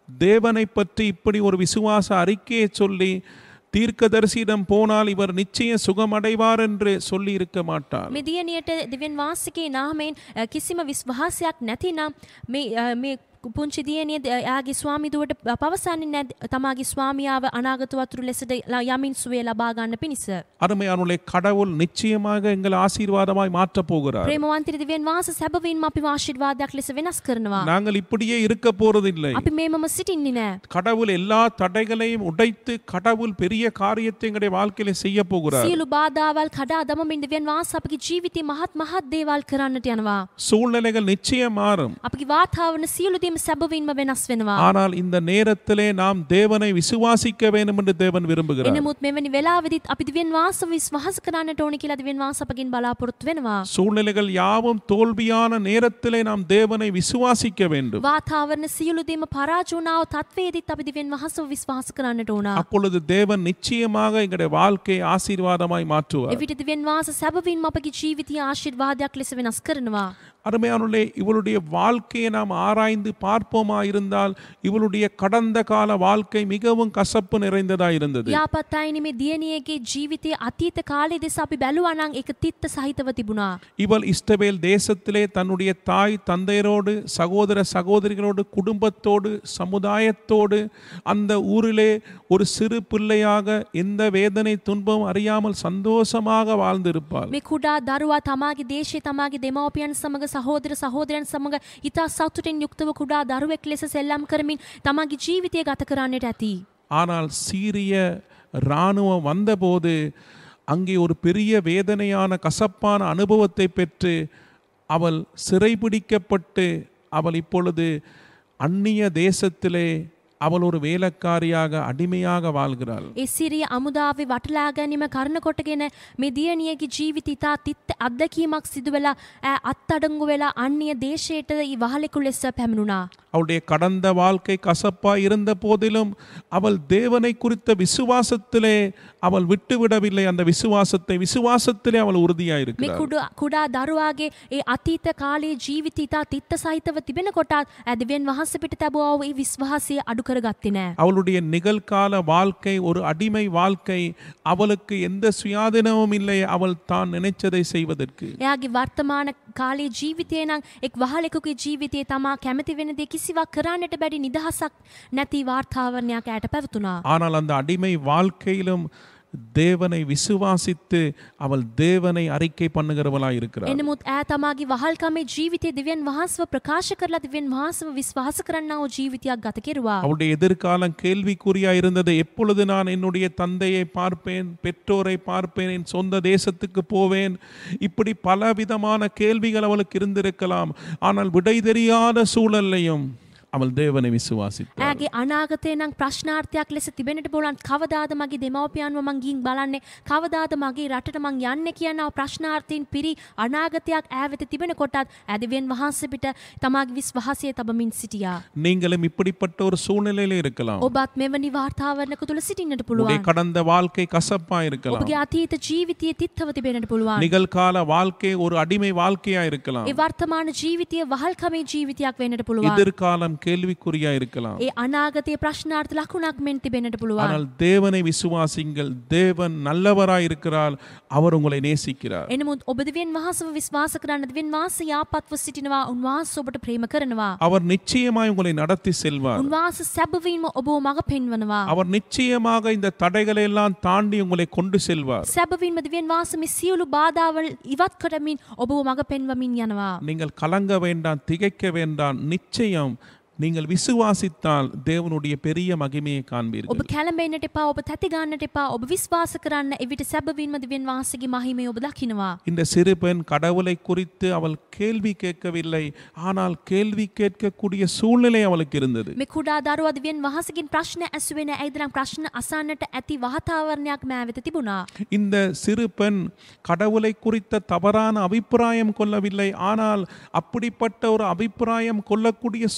தேவனை பற்றி இப்படி ஒரு விசுவாச அறிக்கையை சொல்லி தீர்க்கதரிசியிடம் போனால் இவர் நிச்சயம் சுகமடைவார் என்று சொல்லி இருக்க மாட்டார் මේ දියණියට දෙවියන් වහන්සේගේ නාමයෙන් අ, කිසිම විශ්වාසයක් නැතිනම් මේ අ, මේ පුංචි දියණිය ද- එයාගේ ස්වාමිදුවට පවසන්නේ නැද තමාගේ ස්වාමියාව අනාගත වතුරු ලෙසට ල- යමින් සුවේ ලබා ගන්න පිණිස. அருமையானுடைய கடவுள் நிச்சயமாக எங்களை ஆசீர்வாதமாய் மாற்றப் போகிறார் ප්‍රේමවන්තර දෙවියන් වහන්සේ සැබවින්ම අපි ආශිර්වාදයක් ලෙස වෙනස් කරනවා. நாங்கள் இப்படியே இருக்க போறதில்லை අපි මේමම සිටින්නේ නෑ. கடவுள் எல்லா தடைகளையும் உடைத்து கடவுள் பெரிய காரியத்தை எங்களுடைய வாழ்க்கையில செய்ய போகிறார் සියලු බාධාවල් කඩා දමමින් දෙවියන් වහන්සේ අපගේ ජීවිතේ මහත් මහත් දේවල් කරන්නට යනවා. சூழ்நிலைகள் நிச்சயம் மாறும் අපගේ වාතාවරණ සියලු දේම සැබවින්ම වෙනස් වෙනවා. ஆனால் இந்த நேரத்திலே நாம் தேவனை விசுவாசிக்க வேண்டும் என்று தேவன் விரும்புகிறார் එනමුත් මෙවැනි වෙලාවෙදිත් අපි දෙවියන් වහන්සේව විශ්වාස කරන්නට ඕන කියලා දෙවියන් වහන්සේ අපගෙන් බලාපොරොත්තු වෙනවා. சூழ்நிலைகள் யாவும் தோல்வியான நேரத்திலே நாம் தேவனை விசுவாசிக்க வேண்டும் වාතාවරණ සියලු දේම පරාජුනාව තත්වයේදීත් අපි දෙවියන් වහන්සේව විශ්වාස කරන්නට ඕන. அப்பொழுது தேவன் நிச்சயமாக எங்களுடைய வாழ்க்கையை ஆசீர்வாதமாய் மாற்றுவார் එවිට දෙවියන් වහන්සේ සැබවින්ම අපගේ ජීවිතය ආශිර්වාදයක් ලෙස වෙනස් කරනවා. அருமையானுள்ளே இவளுடைய வாழ்க்கையை நாம் ஆராய்ந்து பார்ப்போமா இருந்தால் இவளுடைய கடந்த கால வாழ்க்கை மிகவும் கசப்பு நிறைந்ததா இருந்தது යාපත් අයින මේ දියණියගේ ජීවිතයේ අතීත කාලේ දෙස අපි බැලුවා නම් ඒක තිත්ත සහිතව තිබුණා. இவள் இஸ்ரவேல் தேசத்திலே தன்னுடைய தாய் தந்தையரோடு சகோதர சகோதரிகளோடு குடும்பத்தோடு சமுதாயத்தோடு அந்த ஊரிலே ஒரு சிறு பிள்ளையாக எந்த வேதனை துன்பம் அறியாமல் சந்தோஷமாக வாழ்ந்திருப்பாள் මේ කුඩා දරුවා තමාගේ දේශයේ තමාගේ දෙමව්පියන් සමග සහෝදර සහෝදරයන් සමග ඉතා සතුටින් යුක්තව කුඩා දරුවෙක් ලෙස සෙල්ලම් කරමින් තමාගේ ජීවිතය ගත කරන්නට ඇති. ஆனால் சீரிய இராணுவம் வந்தபோது அங்கே ஒரு பெரிய வேதனையான கசப்பான அனுபவத்தை பெற்று அவள் சிறைபிடிக்கப்பட்டு அவள் இப்பொழுது அந்நிய தேசத்திலே அவள் ஒரு வேலைக்காரியாக அடிமையாக வாழ்கிறாள் ඒ සිරිය අමුදාවේ වටලා ගැනීම කරන කොටගෙන මේ දියණියගේ ජීවිත ඉතා තිත්ත අත්දැකීමක් සිදු වෙලා ඈ අත්අඩංගු වෙලා අන්‍ය දේශයට ඊ වහලෙකු ලෙස පැමිණුණා. அவளுடைய கடந்த வாழ்க்கை கசப்பாய் இருந்த போதிலும் அவள் தேவனை குறித்த விசுவாசத்திலே அவள் விட்டுவிடவில்லை அந்த விசுவாசத்தை விசுவாசத்திலே அவள் මේ உறுதியாயிருக்கிறாள் කුඩා කුඩා දරුවාගේ ඒ අතීත කාලයේ ජීවිත ඉතා තිත්ත සහිතව තිබෙන කොටත් ඇදවියන් වහන්සේ පිට තැබුවා වූ ඒ විශ්වාසය අඩු කරගත්තේ නෑ. அவளுடைய நிகழ்கால வாழ்க்கை ஒரு அடிமை வாழ்க்கை அவளுக்கு எந்த சுயாதீனமும் இல்லை அவள் தான் நினைச்சதை செய்வதற்கு එයාගේ වර්තමාන කාලේ ජීවිතය නම් එක් වහලෙකුගේ ජීවිතයේ තමා කැමති වෙන දේ කිසිවක් කරන්නට බැරි නිදහසක් නැති වාර්තාවරණයක් ඇයට පැවතුනා. ஆனால் அந்த அடிமை வாழ்க்கையிலும் தேவனை விசுவாசித்து அவள் தேவனை அறிக்கை பண்ணுகிறவளாய் இருக்கிறாள் එනමුත් ෑ තමාගේ වහල්කමේ ජීවිතය දෙවියන් වහන්සව ප්‍රකාශ කරලා දෙවියන් වහන්සව විශ්වාස කරන්නාව ජීවිතයක් ගත කෙරවා. அவளுடைய எதிர்காலம் கேள்விக்குறியா இருந்தது எப்பொழுது நான் என்னுடைய தந்தையை பார்ப்பேன் பெற்றோரை பார்ப்பேன் என் சொந்த தேசத்துக்கு போவேன் இப்படி பலவிதமான கேள்விகள் அவளுக்கு இருந்திருக்கலாம் ஆனால் விடை தெரியாத சூழல்லையும் அவள் தேவனை விசுவாசித்தாள் ඇගේ අනාගතය නම් ප්‍රශ්නාර්ථයක් ලෙස තිබෙනට බොලන් කවදාද මගේ දෙමවපියන්ව මං ගින් බලන්නේ කවදාද මගේ රටට මං යන්න කියනාව ප්‍රශ්නාර්ථයෙන් පිරි අනාගතයක් ඈවෙත තිබෙන කොටත් ඇදවෙන් වහන්සපිට තමාගේ විශ්වාසය තබමින් සිටියා. நீங்களும் இப்படிப்பட்ட ஒரு சூழ்நிலையில இருக்கலாம் ඔබත් මෙවැනි වාර්තාවරණක තුළ සිටින්නට உங்களுடைய පුළුවන්. கடந்த வாழ்க்கை கசப்பா இருக்கலாம் ඔබගේ අතීත ජීවිතය තිත්හව තිබෙනට පුළුවන්. நிகழ்கால வாழ்க்கை ஒரு அடிமை வாழ்க்கையா இருக்கலாம் ඒ වර්තමාන ජීවිතය වහල්කමේ ජීවිතයක් වෙන්නට පුළුවන්. எதிர்காலம் கேள்விக்குறியா இருக்கலாம் ඒ අනාගතය ප්‍රශ්නාර්ථ ලකුණක් මෙන් තිබෙනට පුළුවන්. ஆனால் தேவனை விசுவாசிங்கள் தேவன் நல்லவராய் இருக்கிறார் அவர் உங்களை நேசிக்கிறார் එනමුත් ඔබ දෙවියන් වහන්සව විශ්වාස කරන්න දෙවියන් වහන්සේ යාපත්ව සිටිනවා උන්වහන්සේ ඔබට ප්‍රේම කරනවා. அவர் நிச்சயமாய் உங்களை நடத்தி செல்வார் උන්වහන්සේ සැබවීම ඔබ මඟ පෙන්වනවා. அவர் நிச்சயமாக இந்த தடைகளை எல்லாம் தாண்டி உங்களை கொண்டு செல்வார் සැබවින්ම දෙවියන් වහන්සේ මේ සියලු බාධාවල් ඉවත් කරමින් ඔබ මඟ පෙන්වමින් යනවා. நீங்கள் கலங்க வேண்டாம் திகைக்க வேண்டாம் நிச்சயம் நீங்கள் விசுவாசித்தால் தேவனுடைய பெரிய மகிமையை ඔබ காண்பீர்கள் කැළඹෙන්නට එපා ඔබ තැති ගන්නට එපා ඔබ විශ්වාස කරන්න එවිට සැබවින්ම දෙවියන් වහන්සේගේ මහිමය ඔබ දකිනවා. இந்த சிறு பெண் கடவுளை குறித்து அவள் கேள்வி கேட்கவில்லை ஆனால் கேள்வி கேட்கக்கூடிய சூழ்நிலை அவளுக்கு இருந்தது මේ කුඩා දරුවා දෙවියන් වහන්සේගෙන් ප්‍රශ්න ඇසුවෙන ඇයිද නම් ප්‍රශ්න අසන්නට ඇති වාතාවරණයක් මෑ වෙත තිබුණා. இந்த சிறு பெண் கடவுளை குறித்த தவறான அபிப்பிராயம் கொள்ளவில்லை ஆனால் அப்படிப்பட்ட ஒரு அபிப்பிராயம் கொள்ளக்கூடிய சூழ்நிலை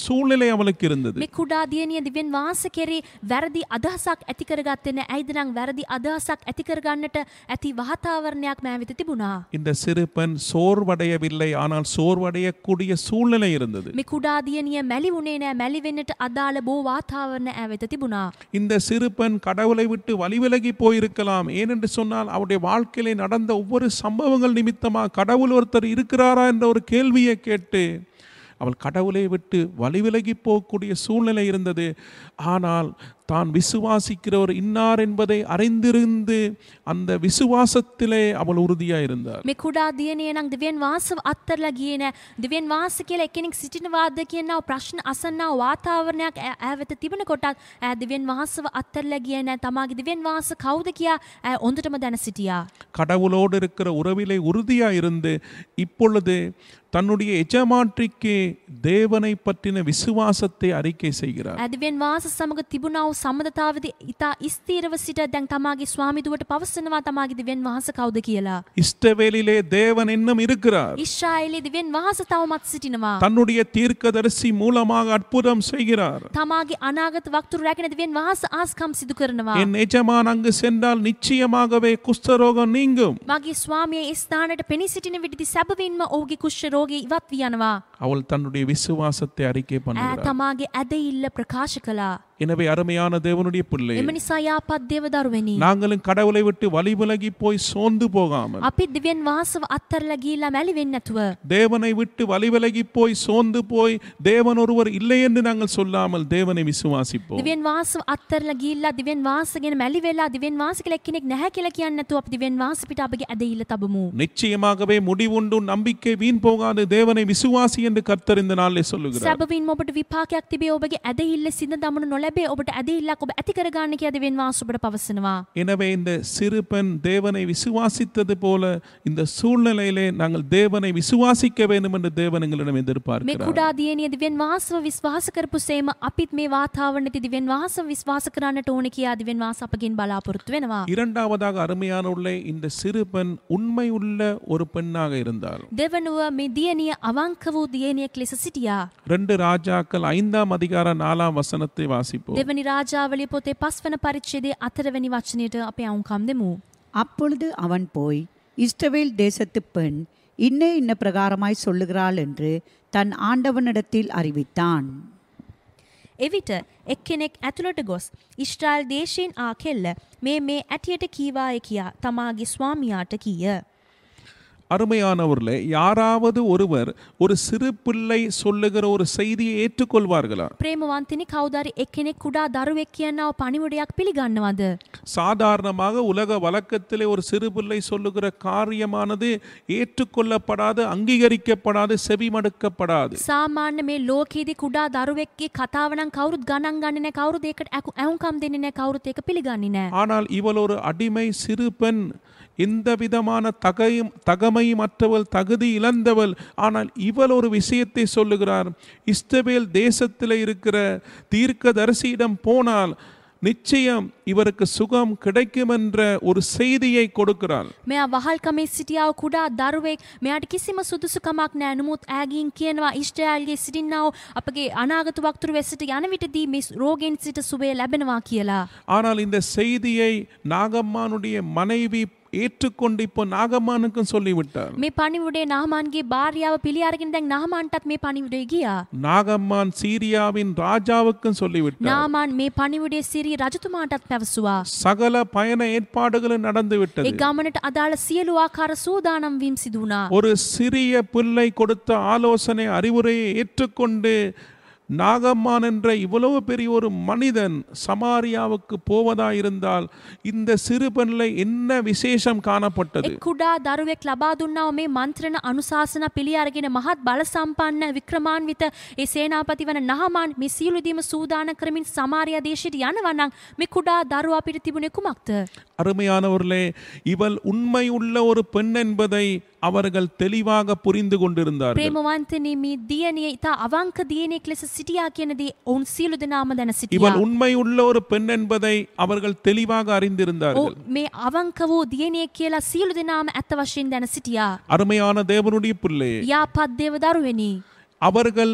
அவளுக்கு இருந்தது මේ කුඩා දියණිය දිවෙන් වාස කෙරේ වැරදි අදහසක් ඇති කරගත්තේ නැහැ. ඇයිද නම් වැරදි අදහසක් ඇති කරගන්නට ඇති වාතාවරණයක් මෑ වෙත තිබුණා. இந்த சிறு பெண் சோர்வடையவில்லை ஆனால் சோர்வடையக்கூடிய சூழ்நிலை இருந்தது මේ කුඩා දියණිය මැලි වුණේ නෑ මැලි වෙන්නට අදාළ බෝ වාතාවරණ ඈ වෙත තිබුණා. இந்த சிறு பெண் கடவுளை விட்டு வழிவிலகி போயிருக்கலாம் ஏனென்று சொன்னால் அவருடைய வாழ்க்கையிலே நடந்த ஒவ்வொரு சம்பவங்கள் நிமித்தமா கடவுள் ஒருத்தர் இருக்கிறாரா என்ற ஒரு கேள்வியை கேட்டு அவள் கடவுளை விட்டு வழிவிலகி போகக்கூடிய சூழ்நிலை இருந்தது ஆனால் தான் விசுவாசிக்கிறவர் இன்னார் என்பதை அறிந்திருந்து அந்த விசுவாசத்திலே அவள் உறுதியாக இருந்தார் මේ කුඩා දියණිය නම් දිවෙන් වාසව අත්තරලා ගියේ නෑ. දිවෙන් වාස කියලා එක්කෙනෙක් සිටිනවාද කියනව ප්‍රශ්න අසන්නව වාතාවරණයක් ඈ ඈ වෙත තිබෙන කොටත් ඈ දිවෙන් වාසව අත්තරලා ගියේ නෑ. තමාගේ දිවෙන් වාස කවුද කියා ඈ හොඳටම දැන සිටියා. கடவுளோடு இருக்கிற உறவிலே உறுதியாக இருந்து இப்பொழுது தன்னுடைய எஜமாற்றிக்கு தேவனை பற்றின விசுவாசத்தை அறிக்கை செய்கிறார் ඇදිවෙන් වාස සමඟ තිබුණා වූ සම්බන්ධතාවද ඉතා ස්ථීරව සිට දැන් තමාගේ ස්වාමිදුවට පවසනවා තමාගේ දිවෙන් වහස කවුද කියලා. இஸ்ரவேலிலே தேவன் இன்னும் இருக்கிறார் ඉශ්‍රායිලේ දිවෙන් වහස තවමත් සිටිනවා. தன்னுடைய தீர்க்கதரிசி மூலமாக அற்புதம் செய்கிறார் තමාගේ අනාගත වක්තුරු රැගෙන දිවෙන් වහස ආස්කම් සිදු කරනවා. என் எஜமான் அங்கு சென்றால் நிச்சயமாகவே குஷ்டரோகம் நீங்கும் මගේ ස්වාමිය ඒ ස්ථානයට පෙනී සිටින විටදි සැබවින්ම ඔහුගේ කුෂ්‍ය රෝගී ඉවත් වී යනවා. அவள் தன்னுடைய விசுவாசத்தை அறிக்கை ඈ பண்ணுகிறார் තමාගේ ඇදඉල්ල ප්‍රකාශ කළා. எனவே அருமையான தேவனுடைய பிள்ளை එම නිසා යාපත් දේවදරුවනි. நாங்களும் கடவுளை விட்டு வழி விலகி போய் சோர்ந்து போகாமல் අපි දිවෙන් වාසව අත්තරල ගීල්ලා මැලි වෙන්න නැතුව. தேவனை விட்டு வழி விலகி போய் சோர்ந்து போய் தேவன் ஒருவர் இல்லை என்று நாங்கள் சொல்லாமல் தேவனை விசுவாசிப்போம் දිවෙන් වාසව අත්තරල ගිල්ලා දිවෙන් වාසගෙන මැලි වෙලා දිවෙන් වාස කියලා එක්කෙනෙක් නැහැ කියලා කියන්නේ නැතුව අපි දිවෙන් වාස පිට අපගේ ඇදහිල්ල තබමු. நிச்சயமாகவே முடிவுண்டு நம்பிக்கை வீண் போகாது தேவனை விசுவாசி என்று கர்த்தர் இந்த நாளில் சொல்லுகிறார் සැබවින් ඔබට විපාකයක් තිබේ ඔබගේ ඇදහිල්ල සිඳ දමනු නොලැබේ ඔබට ඇදහිල්ලක් ඔබ ඇති කරගන්න කියලා දිවෙන් වාස ඔබට පවසනවා. எனவே இந்த சிறு பெண் தேவனை விசுவாசித்தது போல இந்த சூழ்நிலையிலே நாங்கள் தேவனை விசுவாசிக்க வேண்டும் என்று தேவன் எங்களிடம் මේ எதிர்பார்க்கிறார் කුඩා දියණිය දිවෙන් වාසව විශ්වාස කරපු සේම අපිත් මේ වාතාවරණෙ දිවෙන් වාසව විශ්වාස කරන්නට ඕන කියා දිවෙන් වාස අපගෙන් බලාපොරොත්තු වෙනවා. இரண்டாவதாக அருமையான உள்ள இந்த சிறு பெண் உண்மை உள்ள ஒரு பெண்ணாக இருந்தால் දෙවනුව මේ දියණිය අවංක වූ දියණියෙක් ලෙස සිටියා. ரெண்டு ராஜாக்கள் ஐந்தாம் அதிகார நாலாம் வசனத்தை வாசிப்போம் දෙවනි රාජාවලිය පොතේ පස්වන පරිච්ඡේදයේ අතරවැනි වචනයට අපේ අවුකම් දෙමු. அப்பொழுது அவன் போய் இஸ்ரவேல் தேசத்து பெண் இன்ன இன்ன பிரகாரமாய் சொல்லுகிறாள் என்று தன் ஆண்டவனிடத்தில் அறிவித்தான் එවිට එක්කෙනෙක් ඇතුළට ගොස් ඉස්ට්‍රාල් දේශයෙන් ආ කෙල්ල මේ මේ ඇටියට කීවාය කියා තමාගේ ස්වාමියාට කීය. அருமையானவர்களே யாராவது ஒருவர் ஒரு சிறு பிள்ளை சொல்லுகிற ஒரு செய்தியை ஏற்றுக்கொள்வார்களா ප්‍රේමවන්තිනි කවුදරි එක්කෙනෙක් කුඩා දරුවෙක් කියන්නව පණිවුඩයක් පිළිගන්නවද. சாதாரணமாக உலக வழக்கத்திலே ஒரு சிறு பிள்ளை சொல்லுகிற காரியமானது ஏற்றுக்கொள்ளப்படாது அங்கீகரிக்கப்படாது செவிமடுக்கப்படாது සාමාන්‍ය මේ ලෝකේදී කුඩා දරුවෙක්ගේ කතාවනම් කවුරුත් ගණන් ගන්නේ නැහැ කවුරුත් ඒකට ඇකු- ඇහුම්කම් දෙන්නේ නැහැ කවුරුත් ඒක පිළිගන්නේ නැහැ. ஆனால் இவள் ஒரு அடிமை சிறு பெண் எந்த விதமான தகையும் தகமையும் அற்றவள் தகுதி இழந்தவள் ஆனால் இவள் ஒரு விஷயத்தை சொல்லுகிறார் இஸ்ரவேல் தேசத்தில் இருக்கிற தீர்க்கதரிசியிடம் போனால் நிச்சயம் இவருக்கு சுகம் கிடைக்கும் என்ற ஒரு செய்தியை கொடுக்கிறாள் මෙයා වහල්කමේ සිටියාව කුඩා දරුවෙක් මෙයාට කිසිම සුදුසුකමක් නෑ නමුත් ඇගින් කියනවා ඉෂ්ටයාල්ගේ සිටින්නාව අපගේ අනාගත වක්තුර වෙසට යන විටදී මේ රෝගෙන් සිට සුබය ලැබෙනවා කියලා. ஆனால் இந்த செய்தியை நாகம்மானுடைய மனைவி ஏற்றுக்கொண்டு இப்போ நாகம்மானுக்கும் சொல்லிவிட்டார் මේ පනිවුඩේ නාමාන්ගේ භාර්යාව පිළි අරගෙන දැන් නාමාන්ටත් මේ පනිවුඩේ ගියා. நாகம்மான் சீரியாவின் ராஜாவுக்கும் சொல்லிவிட்டார் නාමාන් මේ පනිවුඩේ සිරී රජතුමාටත් පැවසුවා. சகல பயண ஏற்பாடுகளும் நடந்து ඒ விட்டது ගමනට අදාළ සියලු ආකාර සූදානම් වීම සිදුවනා. ஒரு சிறிய பிள்ளை கொடுத்த ஆலோசனை அறிவுரையை ஏற்றுக்கொண்டு நாகம்மான் என்ற இவ்வளவு பெரிய ஒரு மனிதன் சமாரியாவுக்கு போவதாயிருந்தால் இந்த சிறு பெண்ணில் என்ன விசேஷம் காணப்பட்டது එක් කුඩා දරුවෙක් ලබා දුන්නාව මේ මන්ත්‍රණ අනුශාසන පිළි අරගෙන මහත් බල සම්පන්න වික්‍රමාන්විත ඒ සේනාපති වන නහමාන් මේ සියලුදීම සූදාන කරමින් සමාරයා දේශයට යනවනම් මේ කුඩා දරුවා අපිට තිබුණේ කුමක්ද? அருமையானவர்களே இவள் உண்மை உள்ள ஒரு பெண் என்பதை அவர்கள் தெளிவாக புரிந்து கொண்டிருந்தார்கள் ප්‍රේමවන්තනි මේ දියණිය ඉතා අවංක දියණියෙක් ලෙස සිටියා කියන දේ ඔවුන් සියලු දෙනාම දැන සිටියා. இவள் உண்மை உள்ள ஒரு பெண் என்பதை அவர்கள் தெளிவாக ඔව් அறிந்திருந்தார்கள் මේ අවංක වූ දියණියෙක් කියලා සියලු දෙනාම ඇත්ත වශයෙන් දැන සිටියා. அருமையான தேவனுடைய பிள்ளை යාපත් දේව දරුවෙනි. அவர்கள்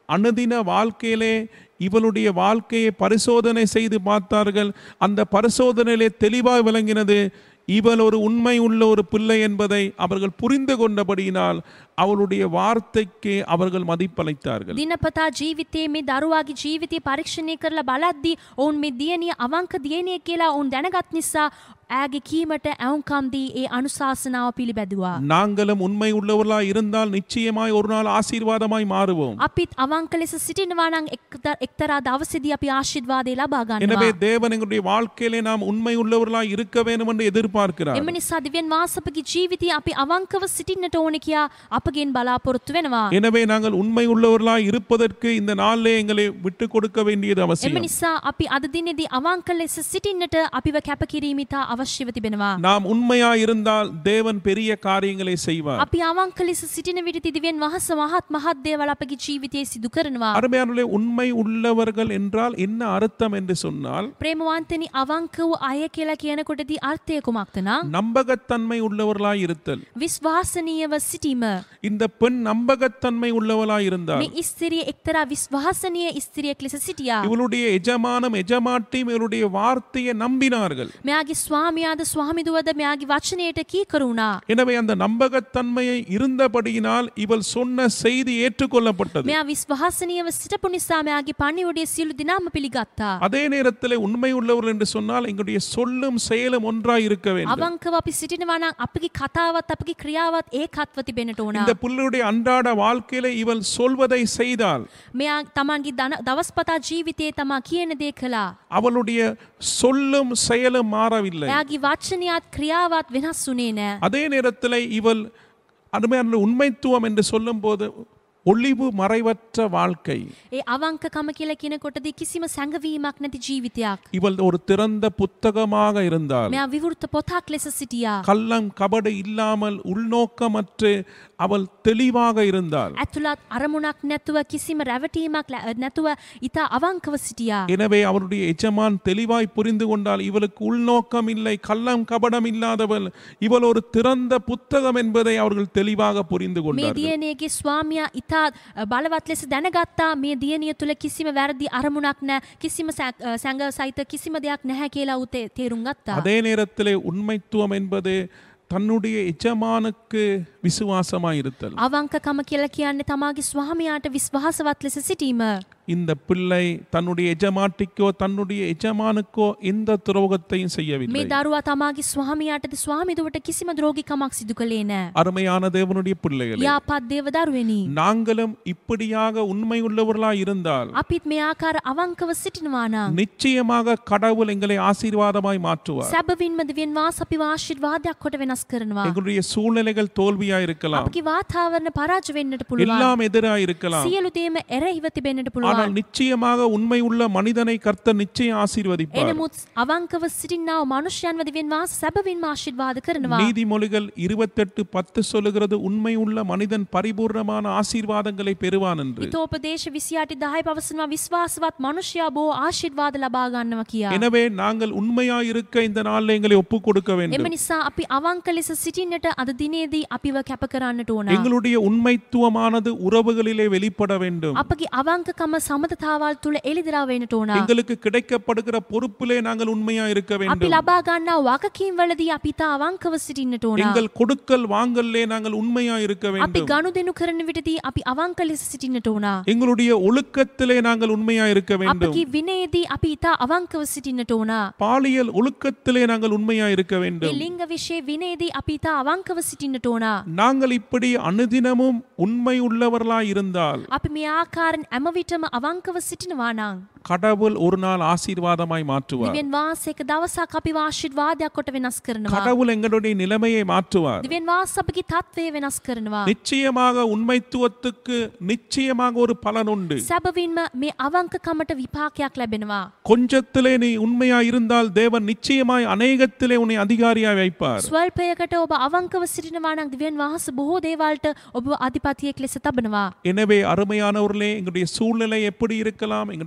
அனுதின வாழ்க்கையிலே இவளுடைய வாழ்க்கையை பரிசோதனை செய்து பார்த்தார்கள் அந்த பரிசோதனையிலே தெளிவாய் விளங்கினது இவள் ஒரு உண்மை உள்ள ஒரு பிள்ளை என்பதை அவர்கள் புரிந்து கொண்டபடியினால் அவளுடைய வார்த்தைக்கு அவர்கள் மதிப்பளித்தார்கள் දිනපතා ජීවිතයේ මේ දරුවාගේ ජීවිතය පරීක්ෂණය කරලා බලද්දී ඔවුන් මේ දියණිය අවංක දියණිය කියලා ඔවුන් දැනගත් නිසා ඇගේ කීමට ඇවුම්කම් දී ඒ අනුශාසනාව පිළිබැදුවා. நாங்களும் உண்மை உள்ளவர்களாய் இருந்தால் நிச்சயமாய் ஒரு நாள் ஆசீர்வாதமாய் மாறுவோம் අපිත් අවංක ලෙස සිටිනවා නම් එක්ත- එක්තරා දවසේදී අපි ආශිර්වාදය ලබා எனவே ගන්නවා. தேவன் எங்களுடைய வாழ்க்கையிலே நாம் உண்மை உள்ளவர்களாய் இருக்க வேண்டும் என்று எதிர்பார்க்கிறார் එම නිසා දිවෙන් වාසපගේ ජීවිතය අපි අවංකව සිටින්නට ඕන කියා අපගෙන් බලාපොරොත්තු වෙනවා. எனவே நாங்கள் உண்மை உள்ளவர்களாய் இருப்பதற்கு இந்த நாளிலே எங்களை விட்டு கொடுக்க வேண்டியது එම அவசியம் නිසා අපි අද දිනෙදී අවංක ලෙස සිටින්නට අපිව කැපකිරීමිතා අවශ්‍යව තිබෙනවා. நாம் உண்மையாய் இருந்தால் தேவன் பெரிய காரியங்களை செய்வார் අපි අවංක ලෙස සිටින විට තිදිවෙන් වහස මහත් මහත් දේවල් අපගේ ජීවිතයේ සිදු කරනවා. அருமையானே உண்மை உள்ளவர்கள் என்றால் என்ன அர்த்தம் என்று சொன்னால் ප්‍රේමවන්තනි අවංක වූ අය කියලා කියනකොටදී අර්ථය කුමක්ද නම් நம்பகத்தன்மை உள்ளவர்களாய் இருத்தல் විශ්වාසනීයව සිටීම இந்த பெண் நம்பகத்தன்மை உள்ளவளாய் இருந்தால் මේ ස්ත්‍රිය එක්තරා විශ්වාසනීය ස්ත්‍රියක් ලෙස සිටියා. இவளுடைய எஜமானம் எஜமாட்டியும் இவளுடைய வார்த்தையை நம்பினார்கள் මෙයාගේ ස්වාමියාද ස්වාමිදුවද මෙයාගේ වචනයට කීකරුණා. எனவே அந்த நம்பகத்தன்மையை இருந்தபடியினால் இவள் சொன்ன செய்தி ஏற்றுக்கொள்ளப்பட்டது මෙයා විශ්වාසනීයව සිටපු නිසා මෙයාගේ පණිවුඩේ සියලු දිනාම පිළිගත්තා. அதே நேரத்தில் உண்மை உள்ளவர்கள் என்று சொன்னால் எங்களுடைய சொல்லும் செயலும் ஒன்றாய் இருக்க வேண்டும் අවංකව අපි සිටිනවා නම් අපගේ කතාවත් අපගේ ක්‍රියාවත් ඒකත්ව තිබෙනට ඕන. இந்த புள்ளுடைய அன்றாட வாழ்க்கையில இவள் சொல்வதை செய்தால் මෙයා තමන්ගේ දන- දවස්පතා ජීවිතයේ තමා කියන දේ කළා. அவளுடைய சொல்லும் செயலும் மாறவில்லை එයාගේ වචනයත් ක්‍රියාවත් වෙනස් වුණේ නෑ. அதே நேரத்தில் இவள் அருமையான உண்மைத்துவம் என்று சொல்லும்போது ஒளிவு மறைவற்ற வாழ்க்கை ඒ අවංකකම කියලා කියනකොටදී කිසිම සැඟවීමක් නැති ජීවිතයක්. இவள் ஒரு திறந்த புத்தகமாக இருந்தால் මෙයා විවෘත පොතක් ලෙස සිටියා. கள்ளம் கபடு இல்லாமல் உள்நோக்கமற்று அவள் தெளிவாக இருந்தாள் ඇතුළත් අරමුණක් නැතුව කිසිම රැවටීමක් ලැ- නැතුව ඉතා අවංකව සිටියා. எனவே அவருடைய எஜமான் தெளிவாய் புரிந்து கொண்டால் இவளுக்கு உள்நோக்கம் இல்லை கள்ளம் கபடம் இல்லாதவள் இவள் ஒரு திறந்த புத்தகம் என்பதை அவர்கள் தெளிவாக புரிந்து මේ கொண்டார்கள் දියණියගේ ස්වාමියා ඉතා අ, බලවත් ලෙස දැනගත්තා මේ දියණිය තුළ කිසිම වැරදි අරමුණක් නෑ කිසිම සැ- අ, සැඟ සහිත කිසිම දෙයක් නැහැ කියලා ඌ තේ- තේරුම් ගත්තා. அதே நேரத்திலே உண்மைத்துவம் என்பது தன்னுடைய எஜமானுக்கு விசுவாசமாய் இருத்தல் අවංකකම කියලා කියන්නේ තමාගේ ස්වාමියාට විශ්වාසවත් ලෙස සිටීම. இந்த பிள்ளை தன்னுடைய எஜமாட்டிக்கோ தன்னுடைய எஜமானுக்கோ எந்த துரோகத்தையும் මේ செய்யவில்லை දරුවා තමාගේ ස්වාමියාටද ස්වාමිදුවට කිසිම ද්‍රෝගිකමක් සිදු කළේ නෑ. அருமையான தேவனுடைய பிள்ளைகளே යාපත් දේව දරුවනි. நாங்களும் இப்படியாக உண்மை உள்ளவர்களாய் இருந்தால் අපිත් මේ ආකාර අවංකව සිටිනවා නම්. நிச்சயமாக கடவுள் எங்களை ஆசீர்வாதமாய் மாற்றுவார் සැබවින්ම දෙවියන් වාස අපි ආශිර්වාදයක් කොට වෙනස් කරනවා. எங்களுடைய சூழ்நிலைகள் தோல்வியா இருக்கலாம் අපගේ වාතාවරණ පරාජ වෙන්නට පුළුවන්. எல்லாம் எதிராக இருக்கலாம் සියලු දේම එරෙහිව තිබෙන්නට පුළුවන්. ஆனால் நிச்சயமாக உண்மை உள்ள மனிதனை கர்த்தர் நிச்சயம் ஆசீர்வதிப்பார் එනමුත් අවංකව සිටින්නාව මනුෂ්‍යයන්ව දෙවියන් වාස සැබවින්ම ආශිර්වාද කරනවා. நீதிமொழிகள் இருபத்தெட்டு பத்து சொல்லுகிறது உண்மை உள்ள மனிதன் பரிபூர்ணமான ஆசீர்வாதங்களை பெறுவான் என்று හිතෝපදේශ විසියාටි දහය පවසනවා විශ්වාසවත් මනුෂ්‍යයා බෝ ආශිර්වාද ලබා ගන්නවා කියා. எனவே நாங்கள் உண்மையா இருக்க இந்த நாளில் எங்களை ஒப்பு கொடுக்க එම வேண்டும் නිසා අපි අවංක ලෙස සිටින්නට අද දිනේදී අපිව කැප කරන්නට ඕන. எங்களுடைய உண்மைத்துவமானது உறவுகளிலே வெளிப்பட வேண்டும் අපගේ අවංකකම සමතතාවල් තුළ එළිදරා වෙනට ඕන. எங்களுக்கு கிடைக்கப்படுகிற பொறுப்பிலே நாங்கள் உண்மையா இருக்க අපි வேண்டும் ලබා ගන්නා වගකීම් වලදී අපි තා අවංකව සිටින්නට ඕන. எங்கள் கொடுக்கல் வாங்கல்லே நாங்கள் உண்மையா இருக்க අපි வேண்டும் ගනුදෙනු කරන විටදී අපි අවංක ලෙස සිටින්නට ඕන. எங்களுடைய ஒழுக்கத்திலே நாங்கள் உண்மையா இருக்க வேண்டும் අපගේ විනයේදී අපි ඉතා අවංකව සිටින්නට ඕන. பாலியல் ஒழுக்கத்திலே நாங்கள் உண்மையா இருக்க මේ வேண்டும் ලිංග විෂය විනයේදී අපි ඉතා අවංකව සිටින්නට ඕන. நாங்கள் இப்படி அனுதினமும் உண்மை உள்ளவர்களாய் இருந்தால் අපි මේ ආකාරයෙන් හැම විටම අවංකව සිටිනවා නම් கடவுள் ஒரு நாள் ஆசீர்வாதமாய் மாற்றுவார் දිවෙන් වාසයක දවසක් අපි ආශිර්වාදයක් කොට වෙනස් කරනවා. கடவுள் எங்களுடைய நிலைமையை மாற்றுவார் දිවෙන් වාස අපගේ තත්ත්වය වෙනස් කරනවා. நிச்சயமாக உண்மைத்துவத்துக்கு நிச்சயமாக ஒரு பலன் உண்டு සැබවින්ම මේ අවංකකමට විපාකයක් ලැබෙනවා. கொஞ்சத்திலே நீ உண்மையா இருந்தால் தேவன் நிச்சயமாய் அநேகத்திலே உன்னை அதிகாரியாய் வைப்பார் ස්වල්පයකට ඔබ අවංකව සිටිනවා නම් දිවෙන් වහස බොහෝ දේවල්ට ඔබ අධිපතියෙක් ලෙස තබනවා. எனவே அருமையானவர்களே எங்களுடைய சூழ்நிலை எப்படி இருக்கலாம் எங்களுடைய பிரச்சனை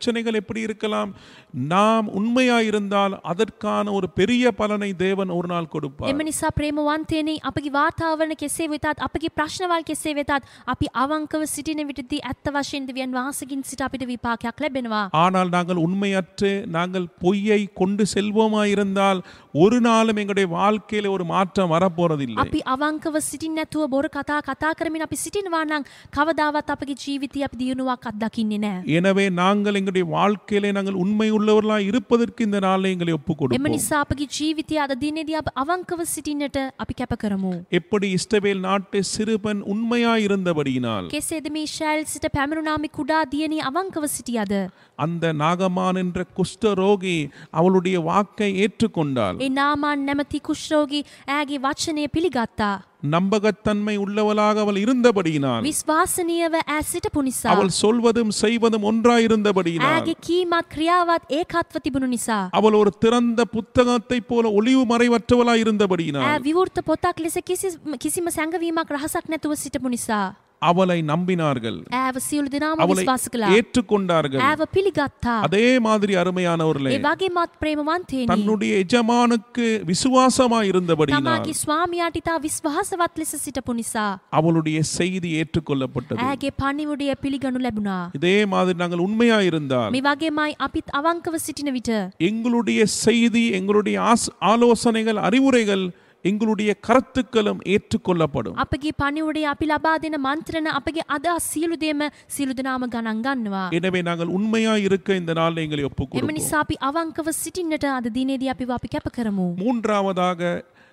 பிரச்சனைகள் எப்படி இருக்கலாம் நாம் உண்மையாயிருந்தால் அதற்கான ஒரு பெரிய பலனை தேவன் ஒரு நாள் கொடுப்பார் එම නිසා ප්‍රේමවන්තයනි අපගේ වාතාවරණ කෙසේ වෙතත් අපගේ ප්‍රශ්නවල් කෙසේ වෙතත් අපි අවංකව සිටින විටදී ඇත්ත වශයෙන් දෙවියන් වහන්සේකින් සිට අපිට විපාකයක් ලැබෙනවා. ஆனால் நாங்கள் உண்மையற்று நாங்கள் பொய்யை கொண்டு செல்வோமாயிருந்தால் ஒரு நாளும் எங்களுடைய வாழ்க்கையில ஒரு மாற்றம் வரப்போறதில்லை අපි අවංකව සිටින් නැතුව බොර කතා කතා කරමින් අපි සිටිනවා නම් කවදාවත් අපගේ ජීවිතය අපි දියුණුවක් අත්දකින්නේ නෑ. எனவே நாங்கள் எங்களுடைய வாழ்க்கையிலே நாங்கள் உண்மை உள்ளவர்களாய் இருப்பதற்கு இந்த நாளை எங்களை ஒப்புக் එම கொடுப்போம் නිසා අපගේ ජීවිතය අද දිනේදී අප අවංකව සිටින්නට අපි කැප කරමු. எப்படி இஸ்ரவேல் நாட்டு சிறுபன் உண்மையாய் இருந்தபடியினால் කෙසේද මේ ශෑල් සිට පැමරුණාමි කුඩා දියණී අවංකව සිටියද. அந்த நாகமான் என்ற குஷ்டரோகி அவளுடைய வாக்கை ஏற்றுக்கொண்டாள் ඒ නාමන් නැමති කුෂ්රෝගී ඇගේ වචනය පිළිගත්තා. நம்பகத்தன்மை உள்ளவளாக அவள் இருந்தபடியினால் විශ්වාසනීයව ඇ සිටපු නිසා. அவள் சொல்வதும் செய்வதும் ஒன்றாயிருந்தபடியினால் ඇගේ කීමත් ක්‍රියාවත් ඒකත්ව තිබුණු නිසා. அவள் ஒரு திறந்த புத்தகத்தைப் போல ஒளிவு மறைவற்றவளாய் இருந்தபடியினால் ඇ විවෘත පොතක් ලෙස කිසි- කිසිම සැඟවීමක් රහසක් නැතුව සිටපු නිසා. அவளை நம்பினார்கள் ඇව සියලු දෙනාම அவளை විශ්වාස කළා. ஏற்றுக்கொண்டார்கள் ඇව පිළිගත්තා. அதே மாதிரி அருமையானவர்களே ඒ වගේමත් ප්‍රේමවන්තයනි. தன்னுடைய எஜமானுக்கு விசுவாசமாய் இருந்தபடியினால் තමාගේ ස්වාමියාට ඉතා විශ්වාසවත් ලෙස සිටපු නිසා. அவளுடைய செய்தி ஏற்றுக்கொள்ளப்பட்டது ඇගේ පනිවුඩිය පිළිගනු ලැබුණා. இதே மாதிரி நாங்கள் உண்மையாய் இருந்தால் මේ වගේමයි අපිත් අවංකව සිටින විට. எங்களுடைய செய்தி எங்களுடைய ஆஸ்- ஆலோசனைகள் அறிவுரைகள் எங்களுடைய கருத்துக்களும் ஏற்றுக்கொள்ளப்படும் අපගේ පනිවුඩේ අපි ලබා දෙන මන්ත්‍රණ අපගේ අදහස් සියලු දේම සියලු දෙනාම ගණන් ගන්නවා. எனவே நாங்கள் உண்மையாய் இருக்க இந்த நாள் எங்களை ஒப்புக் එම கொடுப்போம் නිසා අපි අවංකව සිටින්නට අද දිනේදී අපි අපි කැප කරමු. மூன்றாவதாக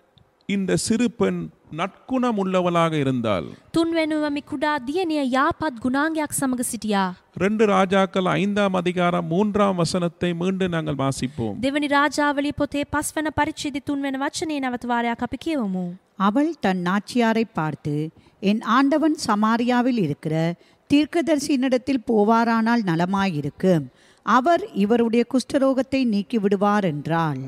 இந்த சிறு பெண் நற்குணம் உள்ளவளாக இருந்தால் තුන්වැනුවමි කුඩා දියණිය යාපත් ගුණාංගයක් සමග සිටියා. ரெண்டு ராஜாக்கள் ஐந்தாம் அதிகாரம் மூன்றாம் வசனத்தை மீண்டும் நாங்கள் வாசிப்போம் දෙවනි රාජාවලිය පොතේ පස්වන පරිච්ඡේදය තුන්වැනි වචනේ නැවත වාරයක් අපි කියවමු. அவள் தன் நாச்சியாரை பார்த்து என் ஆண்டவன் சமாரியாவில் இருக்கிற தீர்க்கதரிசியினிடத்தில் போவாரானால் நலமாயிருக்கும் அவர் இவருடைய குஷ்டரோகத்தை நீக்கி விடுவார் என்றாள்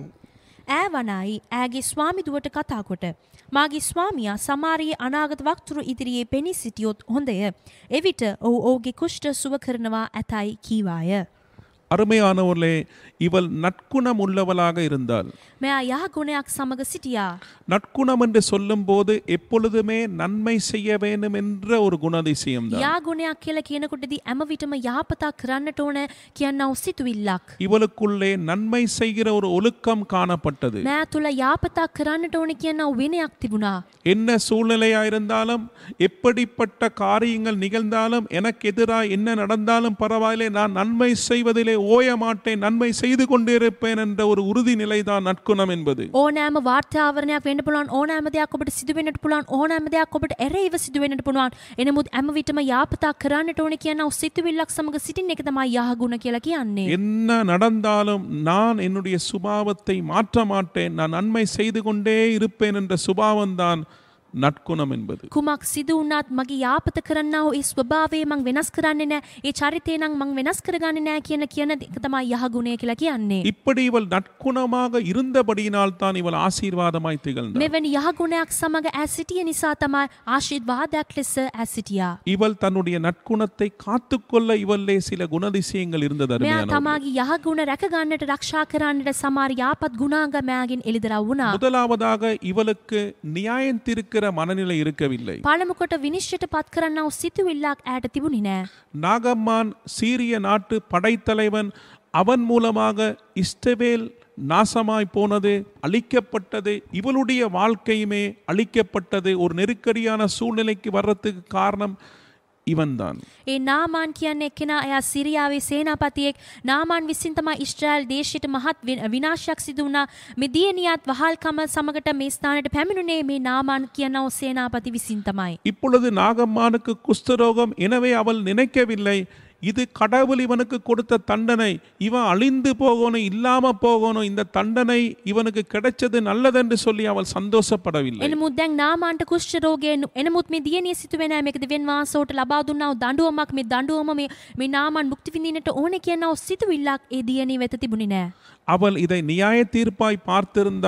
ඈ වනයි ඇගේ ස්වාමි දුවට කතා කොට. මාගේ ස්වාමියා සමාරයේ අනාගත වක්තුරු ඉදිරියේ පෙනී සිටියොත් හොඳය. එවිට ඔහු ඔහුගේ කුෂ්ට සුව කරනවා ඇතයි කීවාය. அருமையானவர்களே இவள் நற்குணம் உள்ளவளாக இருந்தால் මෙයා යහ ගුණයක් සමග සිටියා. நற்குணம் என்று சொல்லும்போது எப்பொழுதுமே நன்மை செய்ய வேண்டும் என்ற ஒரு குணதிசயம் தான் යා ගුණයක් කියලා කියනකොටදී ඇම විටම යහපතක් කරන්නට ඕන කියන්නව සිතුවිල්ලක්. இவளுக்குள்ளே நன்மை செய்கிற ஒரு ஒழுக்கம் காணப்பட்டது මෑ තුළ යාපතක් කරන්නට ඕන කියන්නව විනයක් තිබුණා. என்ன சூழ்நிலையா இருந்தாலும் எப்படிப்பட்ட காரியங்கள் நிகழ்ந்தாலும் எனக்கு எதிராக என்ன நடந்தாலும் பரவாயில்லை நான் நன்மை செய்வதிலே ஓய மாட்டேன் நன்மை செய்து கொண்டிருப்பேன் என்ற ஒரு உறுதி நிலைதான் நற்குணம் என்பது ඕනෑම වාර්තාවරණයක් වෙන්න පුළුවන් ඕනෑම දෙයක් ඔබට සිදුවෙන්නට පුළුවන් ඕනෑම දෙයක් ඔබට එරෙහිව සිදුවෙන්නට පුළුවන් එනමුත් හැම විටම යාපතක් කරන්නට ඕන කියනව සිතුවිල්ලක් සමග සිටින්න එක තමයි යහගුණ කියලා කියන්නේ. என்ன நடந்தாலும் நான் என்னுடைய சுபாவத்தை மாற்ற மாட்டேன் நான் நன்மை செய்து கொண்டே இருப்பேன் என்ற சுபாவம்தான் நற்குணம் என்பது කුමක් සිදු වුණත් මගේ යාපත කරන්නාව ඒ ස්වභාවය මං වෙනස් කරන්නේ නෑ ඒ චරිතය නම් මං වෙනස් කරගන්නේ නෑ කියන කියන එක තමයි යහගුණය කියලා කියන්නේ. இப்படி இவள் நற்குணமாக இருந்தபடியினால் தான் இவள் ஆசீர்வாதமாய் திகழ்ந்தாள் මෙවැනි යහගුණයක් සමඟ ඇ සිටිය නිසා තමයි ආශිර්වාදයක් ලෙස ඇ සිටියා. இவள் தன்னுடைய நற்குணத்தை காத்துக்கொள்ள இவளிலே சில குணதிசயங்கள் இருந்தது මෙයා அருமையானவர்களே. තමාගේ යහගුණ රැකගන්නට රක්ෂා කරන්නට සමාර යාපත් ගුණාංග මෑගෙන් එළිදරව් වුණා. முதலாவதாக இவளுக்கு நியாயம் தீர்க்கிற மனநிலை இருக்கவில்லை පළමුකොට විනිශ්්‍යයට පත් කරන්නව සිතුවිල්ලක් ඇයට තිබුණි නෑ. நாகம்மான் சீரிய நாட்டு படைத்தலைவன் அவன் மூலமாக இஸ்டவேல் நாசமாய் போனது அழிக்கப்பட்டது இவளுடைய வாழ்க்கையுமே அழிக்கப்பட்டது ஒரு நெருக்கடியான சூழ்நிலைக்கு வர்றதுக்கு காரணம் இவன்தான் ඒ නාමාන් කියන්නේ එක්කෙනා එයා සිරියාවේ සේනාපතියෙක් නාමාන් විසින් තමයි ඉස්්‍රයිල් දේශයට මහත් වි- විනාශයක් සිදු වුණා මෙදියනියත් වහල්කම සමගට මේ ස්ථානයට පැමිණුනේ මේ නාමාන් කියනව සේනාපති විසින් තමයි. இப்பொழுது நாகம்மானுக்கு குஷ்டரோகம் எனவே அவள் நினைக்கவில்லை இது கடவுள் இவனுக்கு கொடுத்த தண்டனை இவன் அழிந்து போகணும் இல்லாம போகணும் இந்த தண்டனை இவனுக்கு கிடைச்சது நல்லதென்று சொல்லி அவள் சந்தோஷப்படவில்லை එනමුත් දැන් නාමාන්ට කුෂ්ඨරෝගයෙන් එනමුත් මේ දියනිය සිතුවෙන මේක දෙවියන් වහන්සේට ලබා දුන්නා වූ දඬුවමක් මේ දඬුවම මේ මේ නාමාන් මුක්ති විඳින්නට ඕන කියනව සිතුවිල්ලක් ඒ දියණිය වෙත තිබුණේ නෑ. அவள் இதை நியாய தீர்ப்பாய் பார்த்திருந்தால்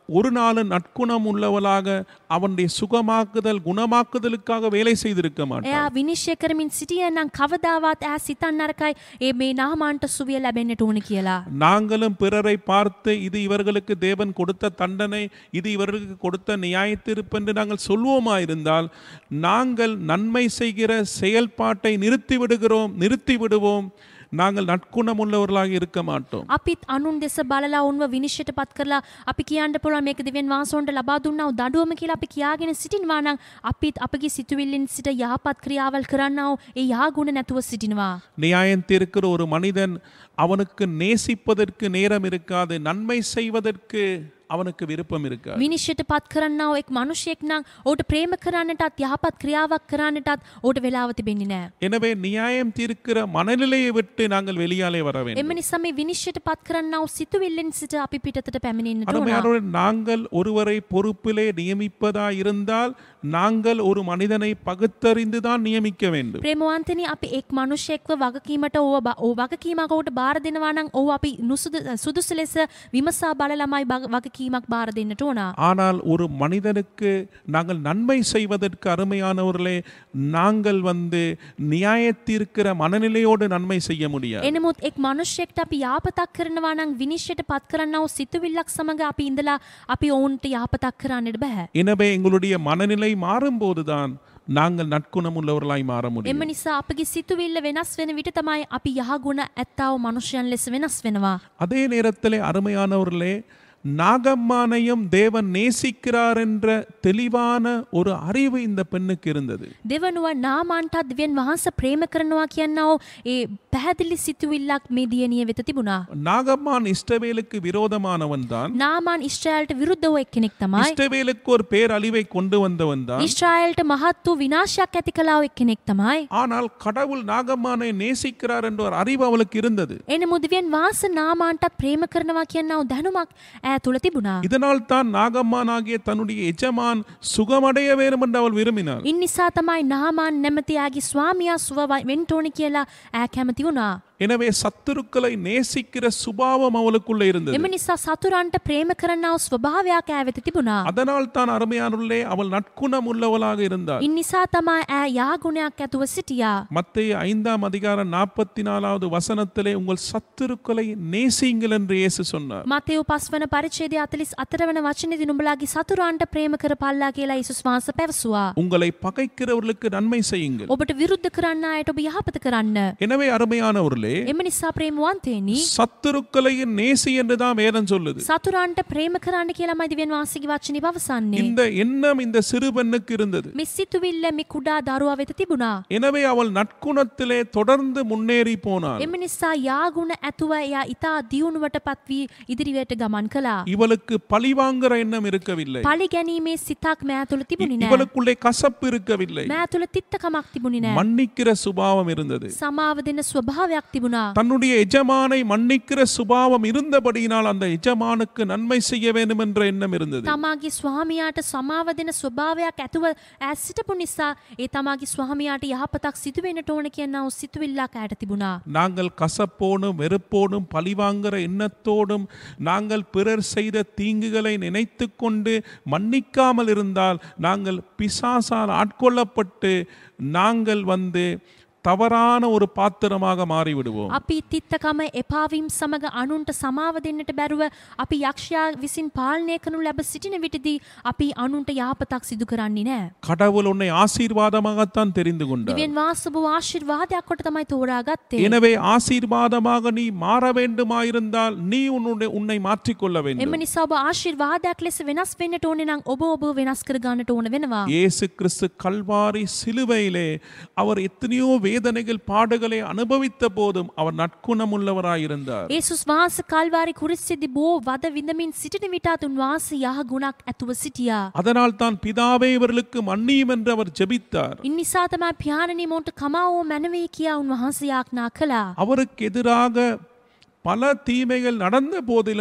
ஒரு நாளும் நற்குணம் உள்ளவளாக அவனுடைய சுகமாக்குதல் குணமாக்குதலுக்காக வேலை செய்திருக்க மாட்டான் එයා විනිශ්චය කරමින් සිටිය නම් කවදාවත් ඇ සිතන් අරකයි ඒ මේ නාමාන්ට සුවිය ලැබෙන්න්නට ඕන කියලා. நாங்களும் பிறரை பார்த்து இது இவர்களுக்கு தேவன் கொடுத்த தண்டனை இது இவர்களுக்கு கொடுத்த நியாயத்தீர்ப்பு என்று நாங்கள் சொல்வோமா இருந்தால் நாங்கள் நன்மை செய்கிற செயல்பாட்டை நிறுத்தி விடுகிறோம் நிறுத்தி விடுவோம் நாங்கள் நற்குணம் உள்ளவர்களாக இருக்க மாட்டோம் අපිත් අනුන් දෙස බලලා උන්ව විනිශ්චයට පත් කරලා අපි කියන්න පුළුවන් මේක දෙවියන් වහන්සේන්ට ලබා දුන්නා වූ දඬුවම කියලා අපි කියාගෙන සිටිනවා නම් අපිත් අපගේ සිතුවිල්ලෙන් සිට යහපත් ක්‍රියාවල් කරන්නා වූ ඒ යහගුණ නැතුව සිටිනවා. நியாயம் தீர்க்கிற ஒரு மனிதன் அவனுக்கு நேசிப்பதற்கு நேரம் இருக்காது நன்மை செய்வதற்கு அவனுக்கு விருப்பம் இருக்காது විනිශ්චයට පත් කරන්නා වූ එක් මනුෂ්‍යයෙක් නම් ඔහුට ප්‍රේම කරන්නටත් යහපත් ක්‍රියාවක් කරන්නටත් ඔහුට වෙලාව තිබෙන්නේ නැහැ. எனவே நியாயம் தீர்க்கிற மனநிலையை விட்டு நாங்கள் வெளியாலே வர வேண்டும் එම නිසා මේ විනිශ්චයට පත් කරන්නා වූ සිතුවිල්ලෙන් සිට අපි පිටතට පැමිණෙන්නට ඕන. அருமையானவர்களே, நாங்கள் ஒருவரை பொறுப்பிலே நியமிப்பதா இருந்தால் நாங்கள் ஒரு மனிதனை பகுத்தறிந்து தான் நியமிக்க வேண்டும் ප්‍රේමවන්තනි අපි එක් මනුෂ්‍යයෙක්ව වගකීමට ඕව බ- ඕ වගකීමක් ඔහුට බාර දෙනවා නම් ඔහු අපි නුසුදු සුදුසු ලෙස විමසා බලලමයි බග- වගකීමක් බාර දෙන්නට ඕන. ஆனால் ஒரு மனிதனுக்கு நாங்கள் நன்மை செய்வதற்கு அருமையானவர்களே நாங்கள் வந்து நியாயத்தீர்க்கிற மனநிலையோடு நன்மை செய்ய முடியாது එනමුත් එක් මනුෂ්‍යයෙක්ට අපි යාපතක් කරනවා නම් විනිශ්චයට පත් කරන්නව සිතුවිල්ලක් සමඟ අපි ඉඳලා අපි ඔවුන්ට යාපතක් කරන්නට බැහැ. எனவே எங்களுடைய மனநிலை மாறும்போதுதான் நாங்கள் நற்குணம் உள்ளவர்களாய் மாற එම முடியும் නිසා අපගේ සිතුවිල්ල වෙනස් වෙන විට තමයි අපි යහගුණ ඇත්තාව මනුෂ්‍යයන් ලෙස වෙනස් වෙනවා. அதே நேரத்திலே அருமையானவர்களே நாகம்மானையும் தேவன் நேசிக்கிறார் என்ற தெளிவான ஒரு அறிவு இந்த பெண்ணுக்கு இருந்தது දෙවනුව නාමන්ටත් දෙවියන් වහන්ස ප්‍රේම කරනවා කියන්නව ඒ පැහැදිලි සිතුවිල්ලක් මේ දියනිය වෙත තිබුණා. நாகம்மான் இஸ்ரவேலுக்கு விரோதமானவன் தான் නාමාන් ඉස්ට්‍රයිල්ට විරුද්ධව එක්කෙනෙක් තමයි. இஸ்ரவேலுக்கு ஒரு பேரழிவை கொண்டு வந்தவன் தான் ඉස්ට්‍රයිල්ට මහත් වූ විනාශයක් ඇති කලාව එක්කෙනෙක් තමයි. ஆனால் கடவுள் நாகம்மானை நேசிக்கிறார் என்ற ஒரு அறிவு அவளுக்கு இருந்தது එන මුදවියන් වාස නාමාන්ටත් ප්‍රේම කරනවා කියන්නව දැනුමක් ඇ තුළ තිබුණා. இதனால் தான் நாகம்மானாகிய தன்னுடைய எஜமான் சுகமடைய வேண்டும் என்று அவள் விரும்பினாள் ඉන් නිසා තමයි නාමාන් නැමතියාගේ ස්වාමියා සුව වෙන්ටෝනි කියලා ඇ කැමති වුණා. எனவே சத்துருக்களை நேசிக்கிற சுபாவம் அவளுக்குள்ள இருந்தது එම නිසා සතුරන්ට ප්‍රේම කරන්නාව ස්වභාවයක් ඇ වෙත තිබුණා. அதனால் தான் அருமையானுள்ளே அவள் நற்குணம் உள்ளவளாக இருந்தாள் ඉන් නිසා තමයි ඇ යාගුණයක් ඇතුව සිටියා. மத்திய ஐந்தாம் அதிகாரம் நாற்பத்தி நாலாவது வசனத்திலே உங்கள் சத்துருக்களை நேசிங்கள் என்று இயேசு சொன்னார் මතයෝ පස්වන පරිච්චේද අතලිස් අතරවන වචනදි නුඹලාගේ සතුරන්ට ප්‍රේම කර පල්ලා කියලා ඉසුස් වහන්ස පැවසවා. உங்களை பகைக்கிறவர்களுக்கு நன்மை செய்யுங்கள் ඔබට විරුද්ධ කරන්න අයට ඔබ යහපත කරන්න. எனவே அருமையானவர்களே එම නිසා ප්‍රේමවන්තයනි சத்துருக்களையும் நேசி என்றுதான் வேதம் சொல்லுது සතුරන්ට ප්‍රේම කරන්න කියලා මදිවෙන් වාසගේ වචනි පවසන්නේ. இந்த எண்ணம் இந்த சிறு பெண்ணுக்கு இருந்தது මෙ සිතුවිල්ල මෙ කුඩා දරුවා වෙත තිබුණා. எனவே அவள் நற்குணத்திலே தொடர்ந்து முன்னேறி போனாள் එම නිසා යාගුණ ඇතුව එයා ඉතා දියුණුවට පත්වී ඉදිරිවට ගමන් කලා. இவளுக்கு பழிவாங்குற எண்ணம் இருக்கவில்லை පලි ගැනීමේ සිතක් මෑතුළ තිබුණි නෑ. இவளுக்குள்ளே கசப்பு இருக்கவில்லை මෑතුළ තිත්තකමක් තිබුණි නෑ. மன்னிக்கிற சுபாவம் இருந்தது සමාව දෙන ස්වභාවයක් තිබුණා. தன்னுடைய எஜமானை மன்னிக்கிற சுபாவம் இருந்தபடியினால் அந்த எஜமானுக்கு நன்மை செய்ய வேண்டும் என்ற எண்ணம் இருந்தது තමාගේ ස්වාමියාට සමාව දෙන ස්වභාවයක් ඇතුව ඇ සිටපු නිසා ඒ තමාගේ ස්වාමියාට යහපතක් සිදුවෙනට ඕන කියන්නාව සිතුවිල්ලක් ඇයට තිබුණා. நாங்கள் கசப்போடும் வெறுப்போடும் பழிவாங்குற எண்ணத்தோடும் நாங்கள் பிறர் செய்த தீங்குகளை நினைத்து கொண்டு மன்னிக்காமல் இருந்தால் நாங்கள் பிசாசால் ஆட்கொள்ளப்பட்டு நாங்கள் வந்து தவறான ஒரு பாத்திரமாக மாறிவிடுவோம் අපි තිත්තකම එපාවීම් සමඟ අනුන්ට සමාව දෙන්නට බැරුව අපි යක්ෂයා විසින් පාලනය කනු ලැබ සිටින විටදී අපි අනුන්ට යාපතක් සිදු කරන්නේ නෑ. கடவுள் உன்னை ஆசீர்வாதமாகத்தான் தெரிந்து கொண்டார் දිවෙන් වාසබ ආශිර්වාදයක් කොට තමයි තෝරා ගත්තේ. எனவே ஆசீர்வாதமாக நீ மாற வேண்டுமாயிருந்தால் நீ உன்னுடைய உன்னை மாற்றிக்கொள்ள එම வேண்டும் නිසා ඔබ ආශිර්වාදයක් ලෙස වෙනස් වෙන්නට ඕනෙ නම් ඔබ ඔබ වෙනස් කර ගන්නට ඕන වෙනවා. இயேசு கிறிஸ்து கல்வாரி சிலுவையிலே அவர் எத்தனையோ வேதனைகள் பாடுகளை அனுபவித்த போதும் அவர் நற்குணமுள்ளவராயிருந்தார் ඒසුස් වහන්ස කල්වාරි කුරිස්සිදි බෝ වද විඳමින් සිටින විටත් උන්වහන්ස යහ ගුණක් ඇතුව සිටියා. அதனால் தான் பிதாவே இவர்களுக்கு மன்னியும் என்று அவர் ஜெபித்தார் ඉන් නිසා තමයි ප්‍යාණනි මොන්ට කමාවෝ මැනවේ කියා උන්වහන්ස යාඥා කළා. அவருக்கு எதிராக பல தீமைகள் நடந்த போதிலும்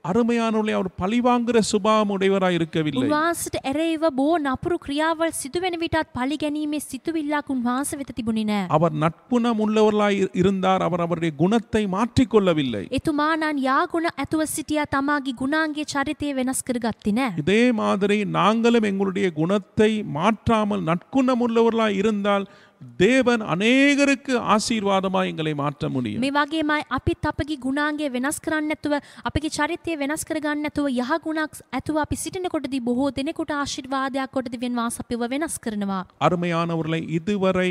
அருமையானவர்களே அவர் பழிவாங்குற சுபாவம் உடையவராய் இருக்கவில்லை උන්වහන්සට එරේව බෝ නපුරු ක්‍රියාවල් සිදුවෙන විටත් පලිගැනීමේ සිතුවිල්ලක් උන්වහන්ස වෙත තිබුණේ නෑ. அவர் நட்புணம் உள்ளவர்களாய் இ- இருந்தார் அவர் அவருடைய குணத்தை மாற்றிக்கொள்ளவில்லை එතුමා නන් යාගුණ ඇතුව සිටිය තමාගේ ගුණාන්ගේ චරිතය වෙනස් කරගත්ති නෑ. இதே மாதிரி நாங்களும் எங்களுடைய குணத்தை மாற்றாமல் நற்குணம் உள்ளவர்களாய் இருந்தால் தேவன் அநேகருக்கு ஆசீர்வாதமாய் எங்களை மாற்ற முடியும் මේ වගේමයි අපිත් අපගේ ගුණාන්ගේ වෙනස් කරන්න ඇතුව අපගේ චරිතය වෙනස් කරගන්න ඇතුව යහගුණක් ඇතුව අපි සිටිනකොටදී බොහෝ දෙනෙකුට ආශිර්වාදයක් කොටද වෙන් වාසපිව වෙනස් කරනවා. அருமையானவர்களை இதுவரை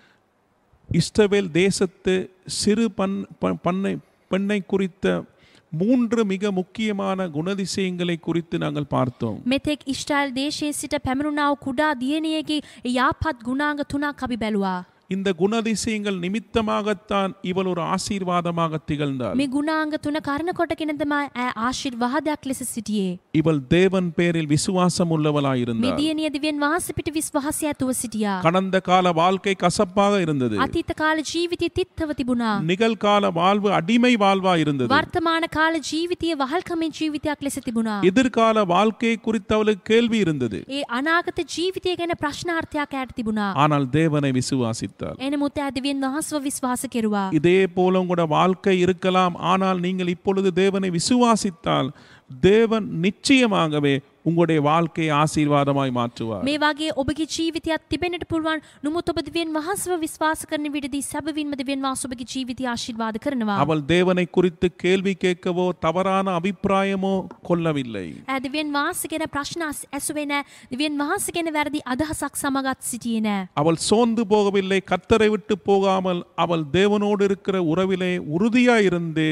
இஸ்ரவேல் தேசத்து சிறு பண் ப- பண்ணை பெண்ணை குறித்த மூன்று மிக முக்கியமான குணதிசயங்களை குறித்து நாங்கள் பார்த்தோம் මෙතෙක් ඉෂ්ටයිල් දේශයේ සිට පැමිණුණාව කුඩා දියණියගේ ඒ යාපත් ගුණාංග තුනක් අපි බැලුවා. இந்த குணதிசயங்கள் நிமித்தமாகத்தான் இவள் ஒரு ஆசீர்வாதமாக திகழ்ந்தாள் මේ ගුණාංග තුන කරන කොටගෙන තමයි ඇය ආශිර්වාදයක් ලෙස සිටියේ. இவள் தேவன் பேரில் விசுவாசம் මේ உள்ளவளாயிருந்தாள் දියණිය දිවෙන් වහන්සේ පිට විශ්වාසය ඇතුව සිටියා. கடந்த கால வாழ்க்கை கசப்பாக இருந்தது අතීත කාල ජීවිතය තිත්තව තිබුණා. நிகழ்கால வாழ்வு அடிமை வாழ்வா இருந்தது වර්තමාන කාල ජීවිතය වහල්කමින් ජීවිතයක් ලෙස තිබුණා. எதிர்கால வாழ்க்கையை குறித்து அவளுக்கு கேள்வி இருந்தது ඒ අනාගත ජීවිතය ගැන ප්‍රශ්නාර්ථයක් ඇයට තිබුණා. ஆனால் தேவனை விசுவாசித்தாள் එනමුත් ඇය දෙවියන් වහන්සව විශ්වාස කෙරුවා. இதே போல உங்களோட வாழ்க்கை இருக்கலாம் ஆனால் நீங்கள் இப்பொழுது தேவனை விசுவாசித்தால் தேவன் நிச்சயமாகவே உங்களுடைய வாழ்க்கையை ஆசீர்வாதமாய் மாற்றுவார் මේ වගේ ඔබගේ ජීවිතයක් තිබෙනට පුළුවන් නමුත් ඔබ දෙවියන් වහන්සව විශ්වාස කරන විටදී සැබවින්ම දෙවියන් වහන්සේ ඔබගේ ජීවිතය ආශිර්වාද කරනවා. அவள் தேவனை குறித்து கேள்வி கேட்கவோ தவறான அபிப்பிராயமோ கொள்ளவில்லை ඇය දෙවියන් වහන්සේ ගැන ප්‍රශ්න අස්- ඇසුවේ නෑ. දෙවියන් වහන්සේ ගැන වැරදි අදහසක් සමගත් සිටියේ නෑ. அவள் சோர்ந்து போகவில்லை கத்தரை விட்டு போகாமல் அவள் தேவனோடு இருக்கிற உறவிலே உறுதியாய் இருந்து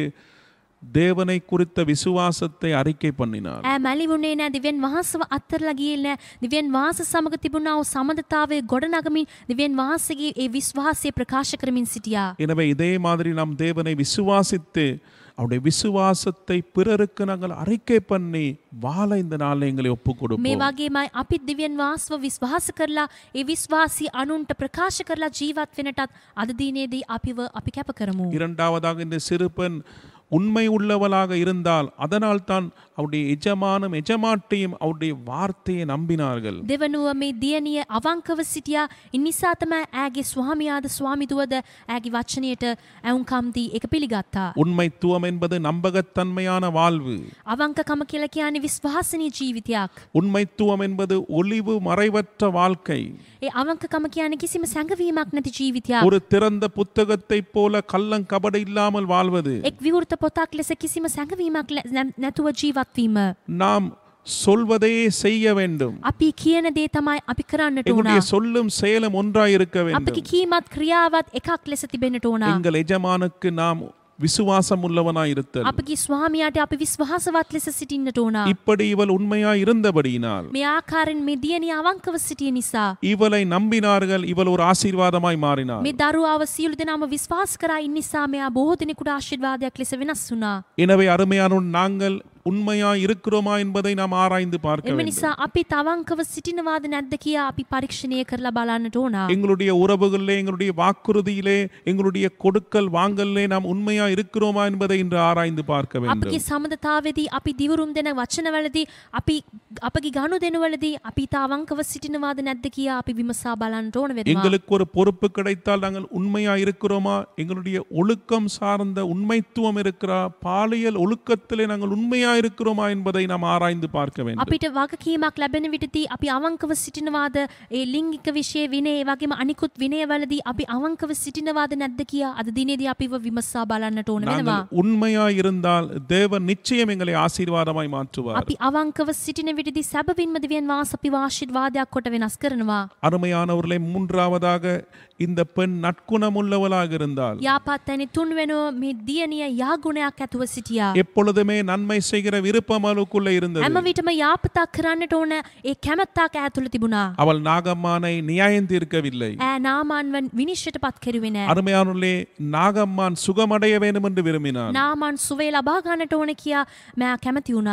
தேவனை குறித்த விசுவாசத்தை அறிக்கை பண்ணினாள் ඇ මැලි වුණේ නෑ දෙවියන් වහන්සව අත්තරලා ගියේ නෑ. දෙවියන් වහන්ස සමග තිබුණා වූ සමඳතාවයේ ගොඩනගමින් දෙවියන් වහන්සේගේ ඒ විශ්වාසය ප්‍රකාශ කරමින් සිටියා. எனவே இதே மாதிரி நாம் தேவனை விசுவாசித்து அவருடைய விசுவாசத்தை பிறருக்கு நாங்கள் அறிக்கை பண்ணி வாழ இந்த நாளில் எங்களை ஒப்புக் මේ கொடுப்போம் වගේමයි අපිත් දෙවියන් වහන්සව විශ්වාස කරලා ඒ විශ්වාසී අනුන්ට ප්‍රකාශ කරලා ජීවත් වෙනටත් අද දිනේදී අපිව අපි කැප කරමු. இரண்டாவதாக இந்த சிறு பெண் உண்மை உள்ளவளாக இருந்தால் அதனால் தான் அவருடைய எஜமானும் எஜமாட்டியும் அவருடைய வார்த்தையை நம்பினார்கள் දෙවනුව මේ දියණිය අවංකව සිටියා. ඉනිසා තමයි ඇගේ ස්වාමියාද ස්වාමිදුවද ඇගේ වචනයට ඇවුම්කම් දී ඒක පිළිගත්තා. உண்மைத்துவம் என்பது நம்பகத்தன்மையான வாழ்வு අවංකකම කියලා කියන්නේ විශ්වාසනීය ජීවිතයක්. உண்மைத்துவம் என்பது ஒளிவு மறைவற்ற வாழ்க்கை ඒ අවංකකම කියන්නේ කිසිම සැඟවීමක් නැති ජීවිතයක්. ஒரு திறந்த புத்தகத்தைப் போல கள்ளம் கபடு இல்லாமல் வாழ்வது එක් විවෘත පොතක් ලෙස කිසිම සැඟවීමක් ලැ- නැ- නැතුව ජීවත්වීම. நாம் சொல்வதே செய்ய வேண்டும் අපි කියන දේ තමයි අපි කරන්නට எங்களுடைய ඕන. சொல்லும் செயலும் ஒன்றாய் இருக்க අපගේ வேண்டும் කීමත් ක්‍රියාවත් එකක් ලෙස තිබෙනට ඕන. எங்கள் எஜமானுக்கு நாம் விசுவாசம் உள்ளவனாய் இருத்தல் අපගේ ස්වාමියාට අපි විශ්වාසවත් ලෙස සිටින්නට ඕන. இப்படி இவள் உண்மையாய் இருந்தபடியினால் මේ ආකාරයෙන් මේ දියණිය අවංකව සිටිය නිසා இவளை நம்பினார்கள் இவள் ஒரு ஆசீர்வாதமாய் மாறினார் මේ දරුවාව සියලු දෙනාම විශ්වාස කරා ඉන්න නිසා මෙයා බොහෝ දෙනෙකුට ආශිර්වාදයක් ලෙස වෙනස් වුණා. எனவே அருமையான நாங்கள் உண்மையாய் இருக்கிறோமா என்பதை நாம் ஆராய்ந்து பார்க்க එම வேண்டும் නිසා අපි තවංකව සිටිනවාද නැද්ද කියා අපි පරීක්ෂණය කරලා බලන්නට ඕන. எங்களுடைய உறவுகளிலே எங்களுடைய வாக்குறுதியிலே எங்களுடைய கொடுக்கல் வாங்கல்லே நாம் உண்மையா இருக்கிறோமா என்பதை இன்று ஆராய்ந்து பார்க்க வேண்டும் අපගේ සමඳතාවේදී අපි දිවුරුම් දෙන වචනවලදී අපි අපගේ ගණු දෙනවලදී අපි තාවංකව සිටිනවාද නැද්ද කියා අපි විමසා බලන්නට ඕන වෙනවා. எங்களுக்கு ஒரு பொறுப்பு கிடைத்தால் நாங்கள் உண்மையா இருக்கிறோமா எங்களுடைய ஒழுக்கம் சார்ந்த உண்மைத்துவம் இருக்கிறா பாலியல் ஒழுக்கத்திலே நாங்கள் உண்மையா இருக்கிறோமா என்பதை நாம் ஆராய்ந்து பார்க்க வேண்டும் අපිට වගකීමක් ලැබෙන විටදී අපි අවංකව සිටිනවාද ඒ ලිංගික විෂය විනය ඒ වගේම අනිකුත් විනයවලදී අපි අවංකව සිටිනවාද නැද්ද කියා අද දිනේදී අපිව විමසා බලන්නට ඕන වෙනවා. நாங்கள் உண்மையா இருந்தால் தேவன் நிச்சயம் எங்களை ஆசீர்வாதமாய் மாற்றுவார் අපි අවංකව සිටින විටදී සැබවින්ම දෙවියන් වහන්සේ අපිව ආශිර්වාදයක් කොට වෙනස් කරනවා. அருமையானவர்களே மூன்றாவதாக இந்த பெண் நற்குணமுள்ளவளாக இருந்தால் යාපත් ඇනි තුන්වෙනුව මේ දියණිය යාගුණයක් ඇතුව සිටියා. எப்பொழுதுமே நன்மை செய்கிற விருப்பம் அவளுக்குள்ள இருந்தது හැම විටම යාපතක් කරන්නට ඕන ඒ කැමැත්තක් ඇතුළ තිබුණා. அவள் நாகம்மானை நியாயம் தீர்க்கவில்லை ඇ නාමාන්වන් විනිශ්්‍යට පත් කෙරුවෙන. அருமையானுள்ளே நாகம்மான் சுகமடைய வேண்டும் என்று விரும்பினான் නාමන් සුවේ ලබා ගන්නට ඕන කියා මෑ කැමති වුණා.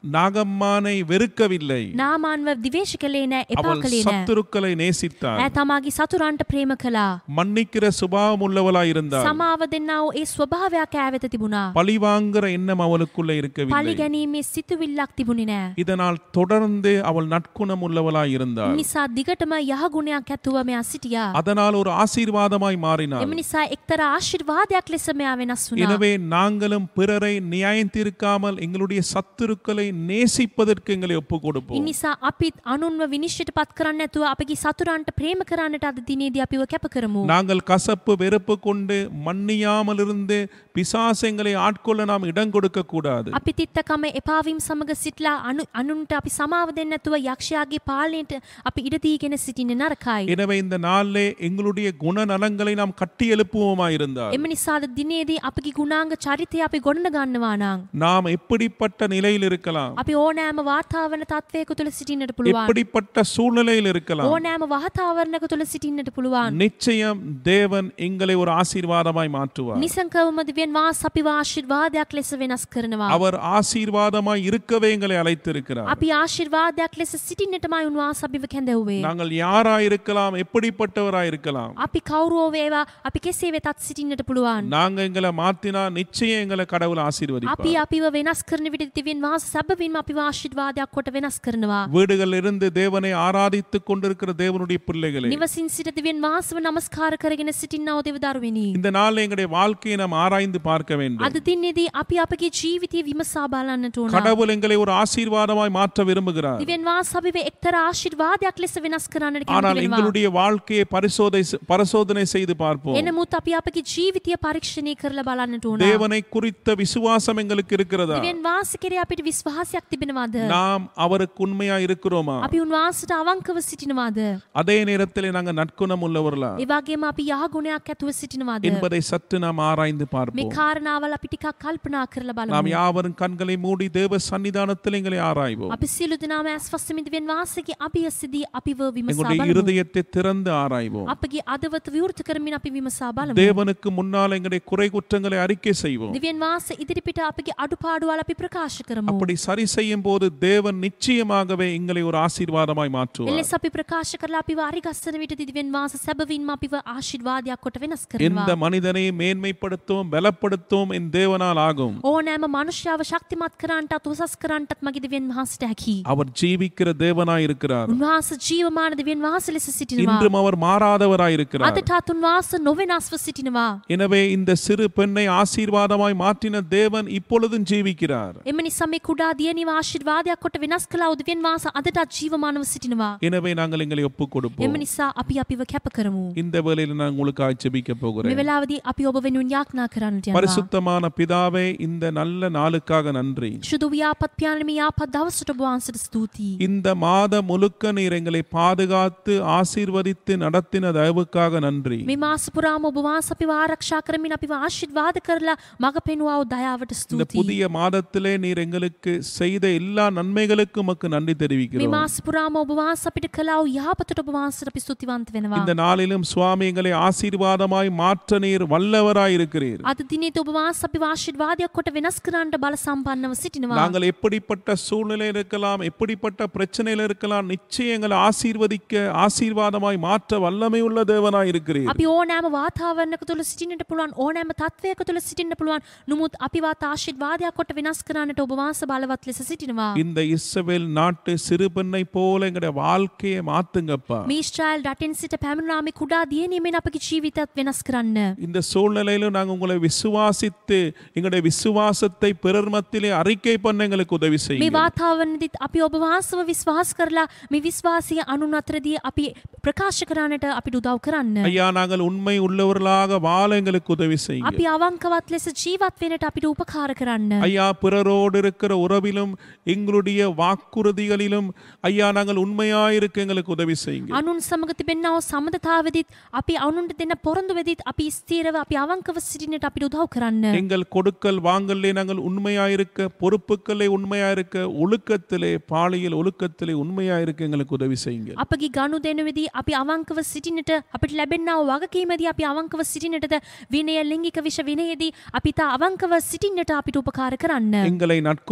நாகம்மானை வெறுக்கவில்லை නාමාන්ව දිවේශ කළේ නෑ එපා அவள் කළේ නෑ. சத்துருக்களை நேசித்தாள் ඇ තමාගේ සතුරන්ට ප්‍රේම කළා. மன்னிக்கிற சுபாவம் உள்ளவளாய் இருந்தாள் සමාව දෙන්නාව ඒ ස්වභාවයක් ඈවෙත තිබුණා. பழிவாங்குற எண்ணம் அவளுக்குள்ள இருக்கவில்லை පලි ගැනීමේ සිතුවිල්ලක් තිබුණි නෑ. இதனால் தொடர்ந்து அவள் நற்குணம் உள்ளவளாய் இருந்தாள் නිසා දිගටම යහගුණයක් ඇතුව මෙයා සිටියා. அதனால் ஒரு ஆசீர்வாதமாய் மாறினாள் එම නිසා එක්තර ආශිර්වාදයක් ලෙස මෙයා වෙනස් වුණා. எனவே நாங்களும் பிறரை நியாயம் தீர்க்காமல் எங்களுடைய சத்துருக்களை நேசிப்பதற்கு எங்களை ஒப்பு கொடுப்போம் ඉනිසා අපිත් අනුන්ව විනිශ්්‍යට පත් කරන්න ඇතුව අපගේ සතුරන්ට ප්‍රේම කරන්නට අද දිනේදී අපිව කැප කරමු. நாங்கள் கசப்பு வெறுப்பு கொண்டு மன்னியாமல் இருந்து பிசாசங்களை ஆட்கொள்ள நாம் இடம் கொடுக்க கூடாது අපි තිත්තකම එපාවීම් සමඟ සිටලා අනු අනුන්ට අපි සමාව දෙන්න ඇතුව යක්ෂයාගේ පාලනයට අපි ඉඩදීගෙන සිටින නරකයි. எனவே இந்த நாளிலே எங்களுடைய குணநலங்களை நாம் கட்டி எழுப்புவோமா இருந்தால் එම නිසාද දිනේදී අපගේ ගුණාංග චරිතය අපි ගොඩ ගන්නවා නං. நாம் எப்படிப்பட்ட நிலையில் இருக்கலாம் අපි ඕනෑම වාතාවන තත්වයක තුළ සිටින්නට පුළුවන්. எப்படிப்பட்ட சூழ்நிலையில் இருக்கலாம் ඕනෑම වාතාවරණක තුළ සිටින්නට පුළුවන්. நிச்சயம் தேவன் எங்களை ஒரு ஆசீர்வாதமாய் மாற்றுவார் නිසංකවම දිවෙන් වා සපි වාශිර්වාදයක් ලෙස වෙනස් කරනවා. அவர் ஆசீர்வாதமாய் இருக்கவே எங்களை அழைத்திருக்கிறார் අපි ආශිර්වාදයක් ලෙස සිටින්නටමයි උන්වා සබිව කැඳව්වේ. நாங்கள் யாராய் இருக்கலாம் எப்படிப்பட்டவராய் இருக்கலாம் අපි කවුරුවෝ වේවා අපි කෙසේ වෙතත් සිටින්නට පුළුවන්. நாங்க எங்களை மாத்தினா நிச்சயம் எங்களை கடவுள் අපි ஆசீர்வதிப்பார் අපිව වෙනස් කරන විට තිවෙන් වා සැබවින්ම අපි ආශිර්වාදයක් කොට වෙනස් කරනවා. வீடுகளில் இருந்து தேவனை ஆராதித்துக் கொண்டிருக்கிற தேவனுடைய பிள்ளைகளே නිවසින් සිට දිවෙන් වාසව නමස්කාර කරගෙන සිටින්නව දෙවදරුවනි. இந்த நாள் எங்களுடைய வாழ்க்கையை நாம் ஆராய்ந்து பார்க்க வேண்டும் අද දින්නේදී අපි අපගේ ජීවිතය විමසා බලන්නට ඕන. கடவுள் எங்களை ஒரு ஆசீர்வாதமாய் மாற்ற விரும்புகிறார் දිවෙන් වා සබිව එක්තර ආශිර්වාදයක් ලෙස වෙනස් කරන්නට ஆனால் කැමතිවෙනවා. எங்களுடைய வாழ்க்கையை பரிசோதை பரிசோதனை செய்து பார்ப்போம் එනමුත් අපි අපගේ ජීවිතය පරීක්ෂණය කරලා බලන්නට ඕන. தேவனை குறித்த விசுவாசம் எங்களுக்கு இருக்கிறதா දිවෙන් වාස කෙරේ අපිට විශ්වාසයක් තිබෙනවාද? நாம் அவருக்கு உண்மையா இருக்கிறோமா අපි උන්වහන්සට අවංකව සිටිනවාද? அதே நேரத்தில் நாங்கள் நற்குணம் உள்ளவர்களா ඒ වගේම අපි යහගුණයක් ඇතුව සිටිනවාද? என்பதை சற்று நாம் ஆராய்ந்து මේ பார்ப்போம் කාරණාවල් අපි ටිකක් කල්පනා කරලා நாம் බලමු. யாவரும் கண்களை மூடி தேவ சன்னிதானத்தில் எங்களை ஆராய்வோம் අපි සියලු දෙනාම ඇස් වස්සමින් දිවෙන් වාසගේ අභියසදී අපිව විමසා எங்களுடைய බලමු. இருதயத்தை திறந்து ஆராய்வோம் අපගේ අදවත විවෘත කරමින් අපි විමසා බලමු. தேவனுக்கு முன்னால் எங்களுடைய குறை குற்றங்களை அறிக்கை செய்வோம் දිවෙන් වාස ඉදිරිපිට අපගේ අඩුපාඩුවල් අපි ප්‍රකාශ කරමු. அப்படி சரி செய்யும் போது தேவன் நிச்சயமாகவே எங்களை ஒரு ஆசீர்வாதமாய் மாற்றுவார் එලෙස අපි ප්‍රකාශ කරලා අපිව අරිගස්සන විට දිවෙන් වාස සැබවින්ම අපිව ආශිර්වාදයක් කොට වෙනස් எந்த කරනවා. மனிதனையும் மேன்மைப்படுத்தவும் பலப்படுத்தவும் என் தேவனால் ஆகும் ඕනෑම මනුෂ්‍යාව ශක්තිමත් කරන්නටත් උසස් කරන්නටත් මගේ දෙවියන් වහන්සට හැකි. அவர் ஜீவிக்கிற தேவனாய் இருக்கிறார் උන්වහස ජීවමාන දෙවියන් වහස ලෙස සිටිනවා. இன்றும் அவர் மாறாதவராய் இருக்கிறார் අදටත් උන්වහස නොවෙනස්ව සිටිනවා. எனவே இந்த சிறு பெண்ணை ஆசீர்வாதமாய் மாற்றின தேவன் இப்பொழுதும் ஜீவிக்கிறார் එම නිසා මේ කුඩා දියනිව ආශිර්වාදයක් කොට වෙනස් කලා උදවියන් වහස අදටත් ජීවමානව සිටිනවා. எனவே நாங்கள் எங்களை ஒப்புக் එම கொடுப்போம் නිසා අපි අපිව කැප කරමු. இந்த வேளையில் நான் உங்களுக்காக ஜெபிக்க මේ போகிறேன் වෙලාවදී අපි ඔබ වෙනුවෙන් යාඥා කරන්නට යනවා. பரிசுத்தமான பிதாவே இந்த நல்ல நாளுக்காக நன்றி ශුදු ව්‍යාපත් පියාණනි මේ යාපත් දවසට ඔබ වහන්සේට ස්තුතියි. இந்த மாத முழுக்க நீர் எங்களை பாதுகாத்து ஆசீர்வதித்து நடத்தின தயவுக்காக நன்றி මේ මාස පුරාම ඔබ වහන්සේ අපිව ආරක්ෂා කරමින් අපිව ආශිර්වාද කරලා මඟ පෙන්වා වූ දයාවට இந்த ස්තුතියි. புதிய மாதத்திலே நீர் எங்களுக்கு செய்த எல்லா நன்மைகளுக்கும் உமக்கு நன்றி මේ தெரிவிக்கிறோம் මාස පුරාම ඔබ වහන්සේ අපිට කළා වූ යහපතට ඔබ වහන්සේට අපි ස්තුතිවන්ත වෙනවා. இந்த நாளிலும் சுவாமி எங்களை ஆசீர்வாதமாய் மாற்ற நீர் வல்லவராய் இருக்கிறீர் අද දිනේදී ඔබ වහන්සේ අපිව ආශිර්වාදයක් කොට වෙනස් කරන්නට බල සම්පන්නව සිටිනවා. நாங்கள் எப்படிப்பட்ட சூழ்நிலையில் இருக்கலாம் எப்படிப்பட்ட பிரச்சனையில் இருக்கலாம் நிச்சயம் எங்களை ஆசீர்வதிக்க ஆசீர்வாதமாய் மாற்ற வல்லமை உள்ள தேவனாய் இருக்கிறீர் අපි ඕනෑම වාතාවරණක තුළ සිටින්නට පුළුවන් ඕනෑම තත්වයක තුළ සිටින්න පුළුවන් නමුත් අපිවත් ආශිර්වාදයක් කොට වෙනස් කරන්නට ඔබ වහන්සේ බලවත් ලෙස සිටිනවා. இந்த இஸ்ரவேல் நாட்டு சிறு பெண்ணை போல எங்களுடைய வாழ்க்கையை மாத்துங்கப்பா මේ ශ්‍රයිල් රටෙන් සිට පැමිණාමේ කුඩා දියනීමෙන් අපගේ ජීවිතත් වෙනස් කරන්න. இந்த சூழ்நிலையிலும் நாங்கள் உங்களை விசுவாசித்து எங்களுடைய விசுவாசத்தை பிறர் மத்தியிலே அறிக்கை பண்ண எங்களுக்கு உதவி මේ செய்யுங்க වාතාවරණදිත් අපි ඔබ වහන්සව විශ්වාස කරලා මේ විශ්වාසය අනුන් අතරදී අපි ප්‍රකාශ කරන්නට අපිට උදව් කරන්න. ஐயா நாங்கள் உண்மை உள்ளவர்களாக வாழ எங்களுக்கு உதவி செய்யுங்க අපි අවංකවත් ලෙස ජීවත් වෙනට අපිට උපකාර කරන්න. ஐயா பிறரோடு இருக்கிற உறவிலும் எங்களுடைய வாக்குறுதிகளிலும் ஐயா நாங்கள் உண்மையாயிருக்க எங்களுக்கு உதவி செய்யுங்க අනුන් සමග තිබෙන්නව සමඳතාවදිත් අපි අනුන්ට දෙන්න පොරොන්දු වෙදිත් අපි ස්තීරව අපි අවංකව සිටිනට අපිට උදව් කරන්න. எங்கள் கொடுக்கல் வாங்கலே நாங்கள் உண்மையாயிருக்க பொறுப்புக்களே உண்மையாயிருக்க ஒழுக்கத்திலே பாலியல் ஒழுக்கத்திலே உண்மையாயிருக்க எங்களுக்கு உதவி செய்யுங்க අපගේ ගණු දෙනවෙදී අපි අවංකව සිටිනට අපිට ලැබෙන්නාව වගකීමදී අපි අවංකව සිටිනටද විනය ලිංගික විෂ විනයේදී අපි තා අවංකව සිටින්නට අපිට උපකාර කරන්න. எங்களை நற்குணம் உள்ளவர்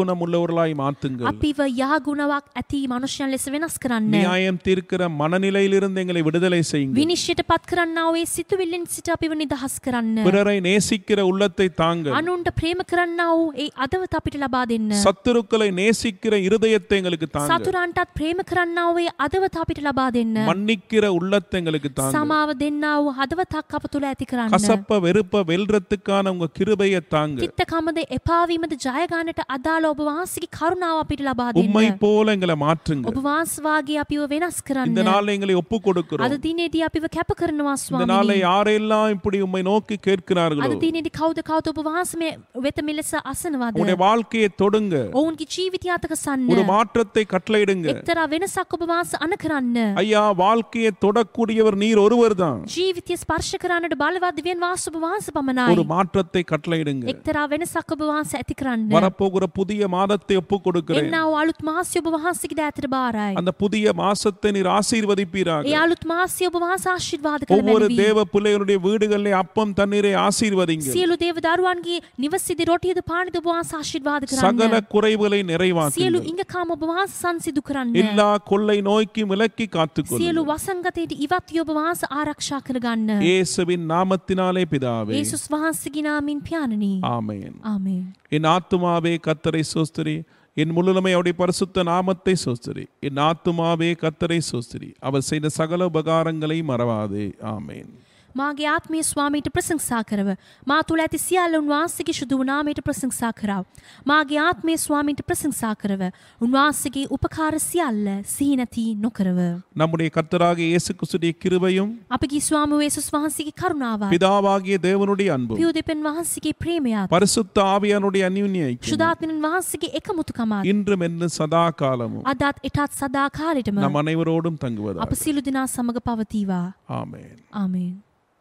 உள்ளவர்களாய் மாத்துங்கள் අපිව යහගුණවක් ඇති මනුෂ්‍යයන් ලෙස වෙනස් කරන්න. நியாயம் தீர்க்கிற மனநிலையிலிருந்து எங்களை விடுதலை செய்யுங்கள் විනිශ්්‍යයට පත් කරන්න ඔේ සිතුවිල්ලෙන් සිට අපිව නිදහස් කරන්න. பிறரை நேசிக்கிற உள்ளத்தை தாங்க අනුන්ට ප්‍රේම කරන්න වූ ඒ අදවත අපිට ලබා දෙන්න. சத்துருக்களை நேசிக்கிற இருதயத்தை எங்களுக்கு தாங்க සතුරන්ටත් ප්‍රේම කරන්න ඔේ අදවත අපිට ලබා දෙන්න. மன்னிக்கிற உள்ளத்தை எங்களுக்கு தாங்க සමාව දෙන්න වූ හදවතක් අප තුළ ඇති කරන්න. கசப்ப வெறுப்ப வெல்றதுக்கான உங்க கிருபையை தாங்க තිත්තකමද එපාවීමද ජයගානට අදාළ ඔබ වහන්සගේ කරුණාව අපිට ලබා உம்மை දෙන්න. போல எங்களை மாற்றுங்க ඔබ වහන්සවාගේ අපිව වෙනස් இந்த කරන්න. நாள்ல எங்களை ஒப்பு கொடுக்கிறோம் අද දිනේදී අපිව කැප කරනවා இந்த நாள்ல ස්වාමී. யாரெல்லாம் இப்படி உம்மை நோக்கி கேட்கிறார்களோ අද දිනේදී කවුද කවුද ඔබ වහන්සේ මේ වෙත මෙලෙස අසනවද? உங்களுடைய வாழ்க்கையை தொடுங்க ඔවුන්ගේ ජීවිතය අතකසන්න. ஒரு மாற்றத்தை கட்டளையிடுங்க එක්තරා වෙනසක් ඔබ වහන්සේ අන කරන්න. ஐயா வாழ்க்கையை தொடக்கூடியவர் நீர் ஒருவர் தான் ජීවිතය ස්පර්ශ කරන්නට බලවත් දෙවියන් වහන්සේ ඔබ වහන්සේ ஒரு පමණයි. மாற்றத்தை கட்டளையிடுங்க එක්තරා වෙනසක් ඔබ වහන්සේ ඇති කරන්න. வரப்போகிற புதிய மாதத்தை ஒப்பு கொடுக்கிறேன் එන්නා වූ අලුත් මාසය ඔබ වහන්සේගේ දෑතට බාරයි. அந்த புதிய மாசத்தை நீர் ஆசீர்வதிப்பீராக ඒ අලුත් මාසය ඔබ වහන්සේ ආශිර්වාද කළ ஒவ்வொரு මැනවි. தேவ பிள்ளைகளுடைய வீடுகளிலே அப்பம் தண்ணீரை ஆசீர்வதிங்க සියලු දේව දරුවන්ගේ නිවසිදි රොටියද පානිද ඔබ වහන්සේ ආශිර්වාද சகல කරන්න. குறைவுகளை සියලු நிறைவாக்குங்க ඉඟකාම ඔබ වහන්සේ සංසිදු කරන්න. எல்லா கொள்ளை நோய்க்கு விலக்கி සියලු காத்துக்கொள்ளுங்க වසංගතයට ඉවත් ඔබ වහන්සේ ආරක්ෂා කරගන්න. இயேசுவின் நாமத்தினாலே பிதாவே ඒසුස් වහන්සේගේ නාමින් පියාණනි. ஆமென் ආමේන්. என் ஆத்துமாவே கத்தரை சோஸ்திரி என் முழுமை அவருடைய பரிசுத்த நாமத்தை சோஸ்திரி என் ஆத்துமாவே கத்தரை சோஸ்திரி அவர் செய்த சகல உபகாரங்களை மறவாதே ஆமென் මාගේ ආත්මය ස්වාමීට ප්‍රසංසා කරව. මා තුළ ඇති සියල්ල උන්වහන්සේගේ ශුදු නාමයට ප්‍රසංසා කරව. මාගේ ආත්මය ස්වාමීට ප්‍රසංසා කරව. උන්වහන්සේගේ උපකාර සියල්ල සිහිනැති නොකරව. நம்முடைய கர்த்தராக இயேசு கிறிஸ்துடைய கிருபையும் අපගේ ස්වාම වේසුස් වහන්සේගේ කරුණාව. பிதாவாகிய தேவனுடைய அன்பும் පියු දෙපෙන් වහන්සේගේ ප්‍රේමයත්. பரிசுத்த ஆவியானுடைய அந்யுன்ய ஐக்கியமும் ශුදාත්මනන් වහන්සේගේ එකමුතුකමත්. இன்றும் என்று சதா காலமும் අදත් එටත් සදා කාලෙටම நம் அனைவரோடும் தங்குவதாக අප සියලු දෙනා සමග පවතිවා. ஆமென் ආමේන්.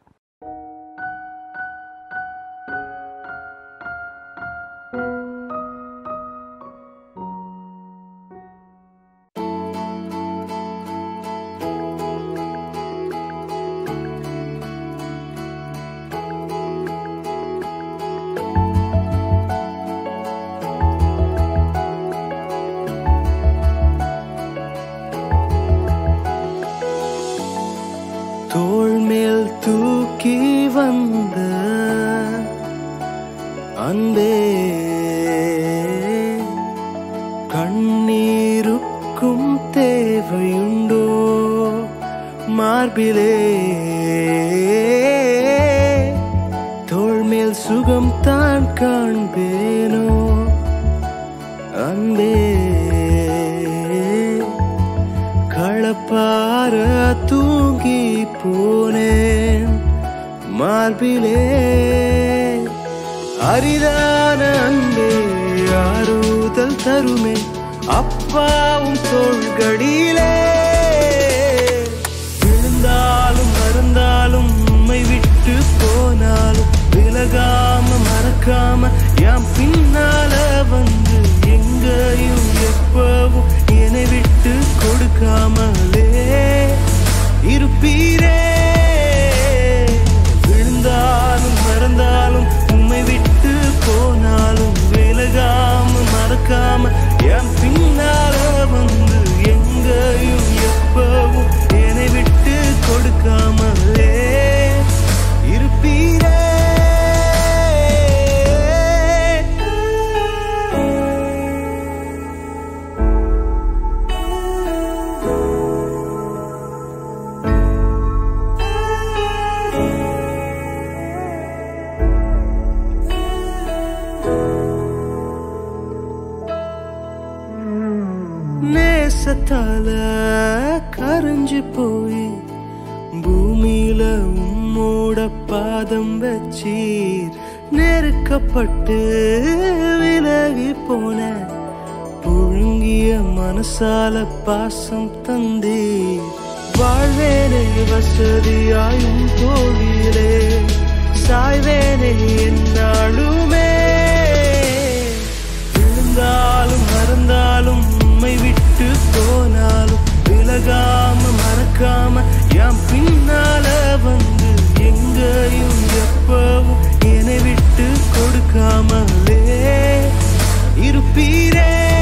தோள் மேல் தூக்கி வந்த அன்பே கண்ணீருக்கும் தேவையுண்டோ மார்பிலே தோள் மேல் சுகம் தான் காண்பேனோ அன்பே களப்பார தூங்கி போனேன் மார்பிலே அரிதான அன்பே ஆறுதல் தருமே அப்பாவும் தோள்களிலே விழுந்தாலும் மறந்தாலும் உம்மை விட்டு போனாலும் விலகாம மறக்காம என் பின்னால வந்து எங்கேயும் எப்பவும் என்னை விட்டு கொடுக்காமலே இருப்பீரே விழுந்தாலும் மறந்தாலும் உம்மை விட்டு போனாலும் விலகாம மறக்காம என் பின்னால வந்து எங்கேயும் எப்பவும் என்னை விட்டு கொடுக்காமலே இருப்பீரே நேசத்தால கரைஞ்சு போய் பூமியில உம்மோட பாதம் வச்சீர் நெருக்கப்பட்டு விலகி போன புழுங்கிய மனசால பாசம் தந்தீர் வாழ்வேனே வசதியாயும் தோழிலே சாய்வேனே என்னாலுமே விழுந்தாலும் மறந்தாலும் உம்மை விட்டு போனாலும் விலகாம மறக்காம என் பின்னால வந்து எங்கேயும் எப்பவும் என்னை விட்டு கொடுக்காமலே இருப்பீரே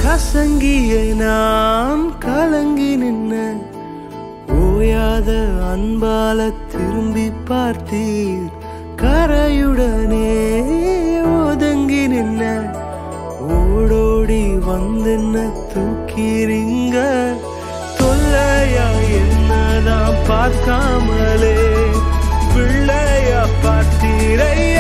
கசங்கிய நான் கலங்கி நின்ன ஓயாத அன்பால திரும்பி பார்த்தீர் கரையுடனே ஒதுங்கி நின்ன ஓடோடி வந்தென்ன தூக்கிறீங்க தொல்லையா என்னதான் பார்க்காமலே பிள்ளையா பார்த்தீரையா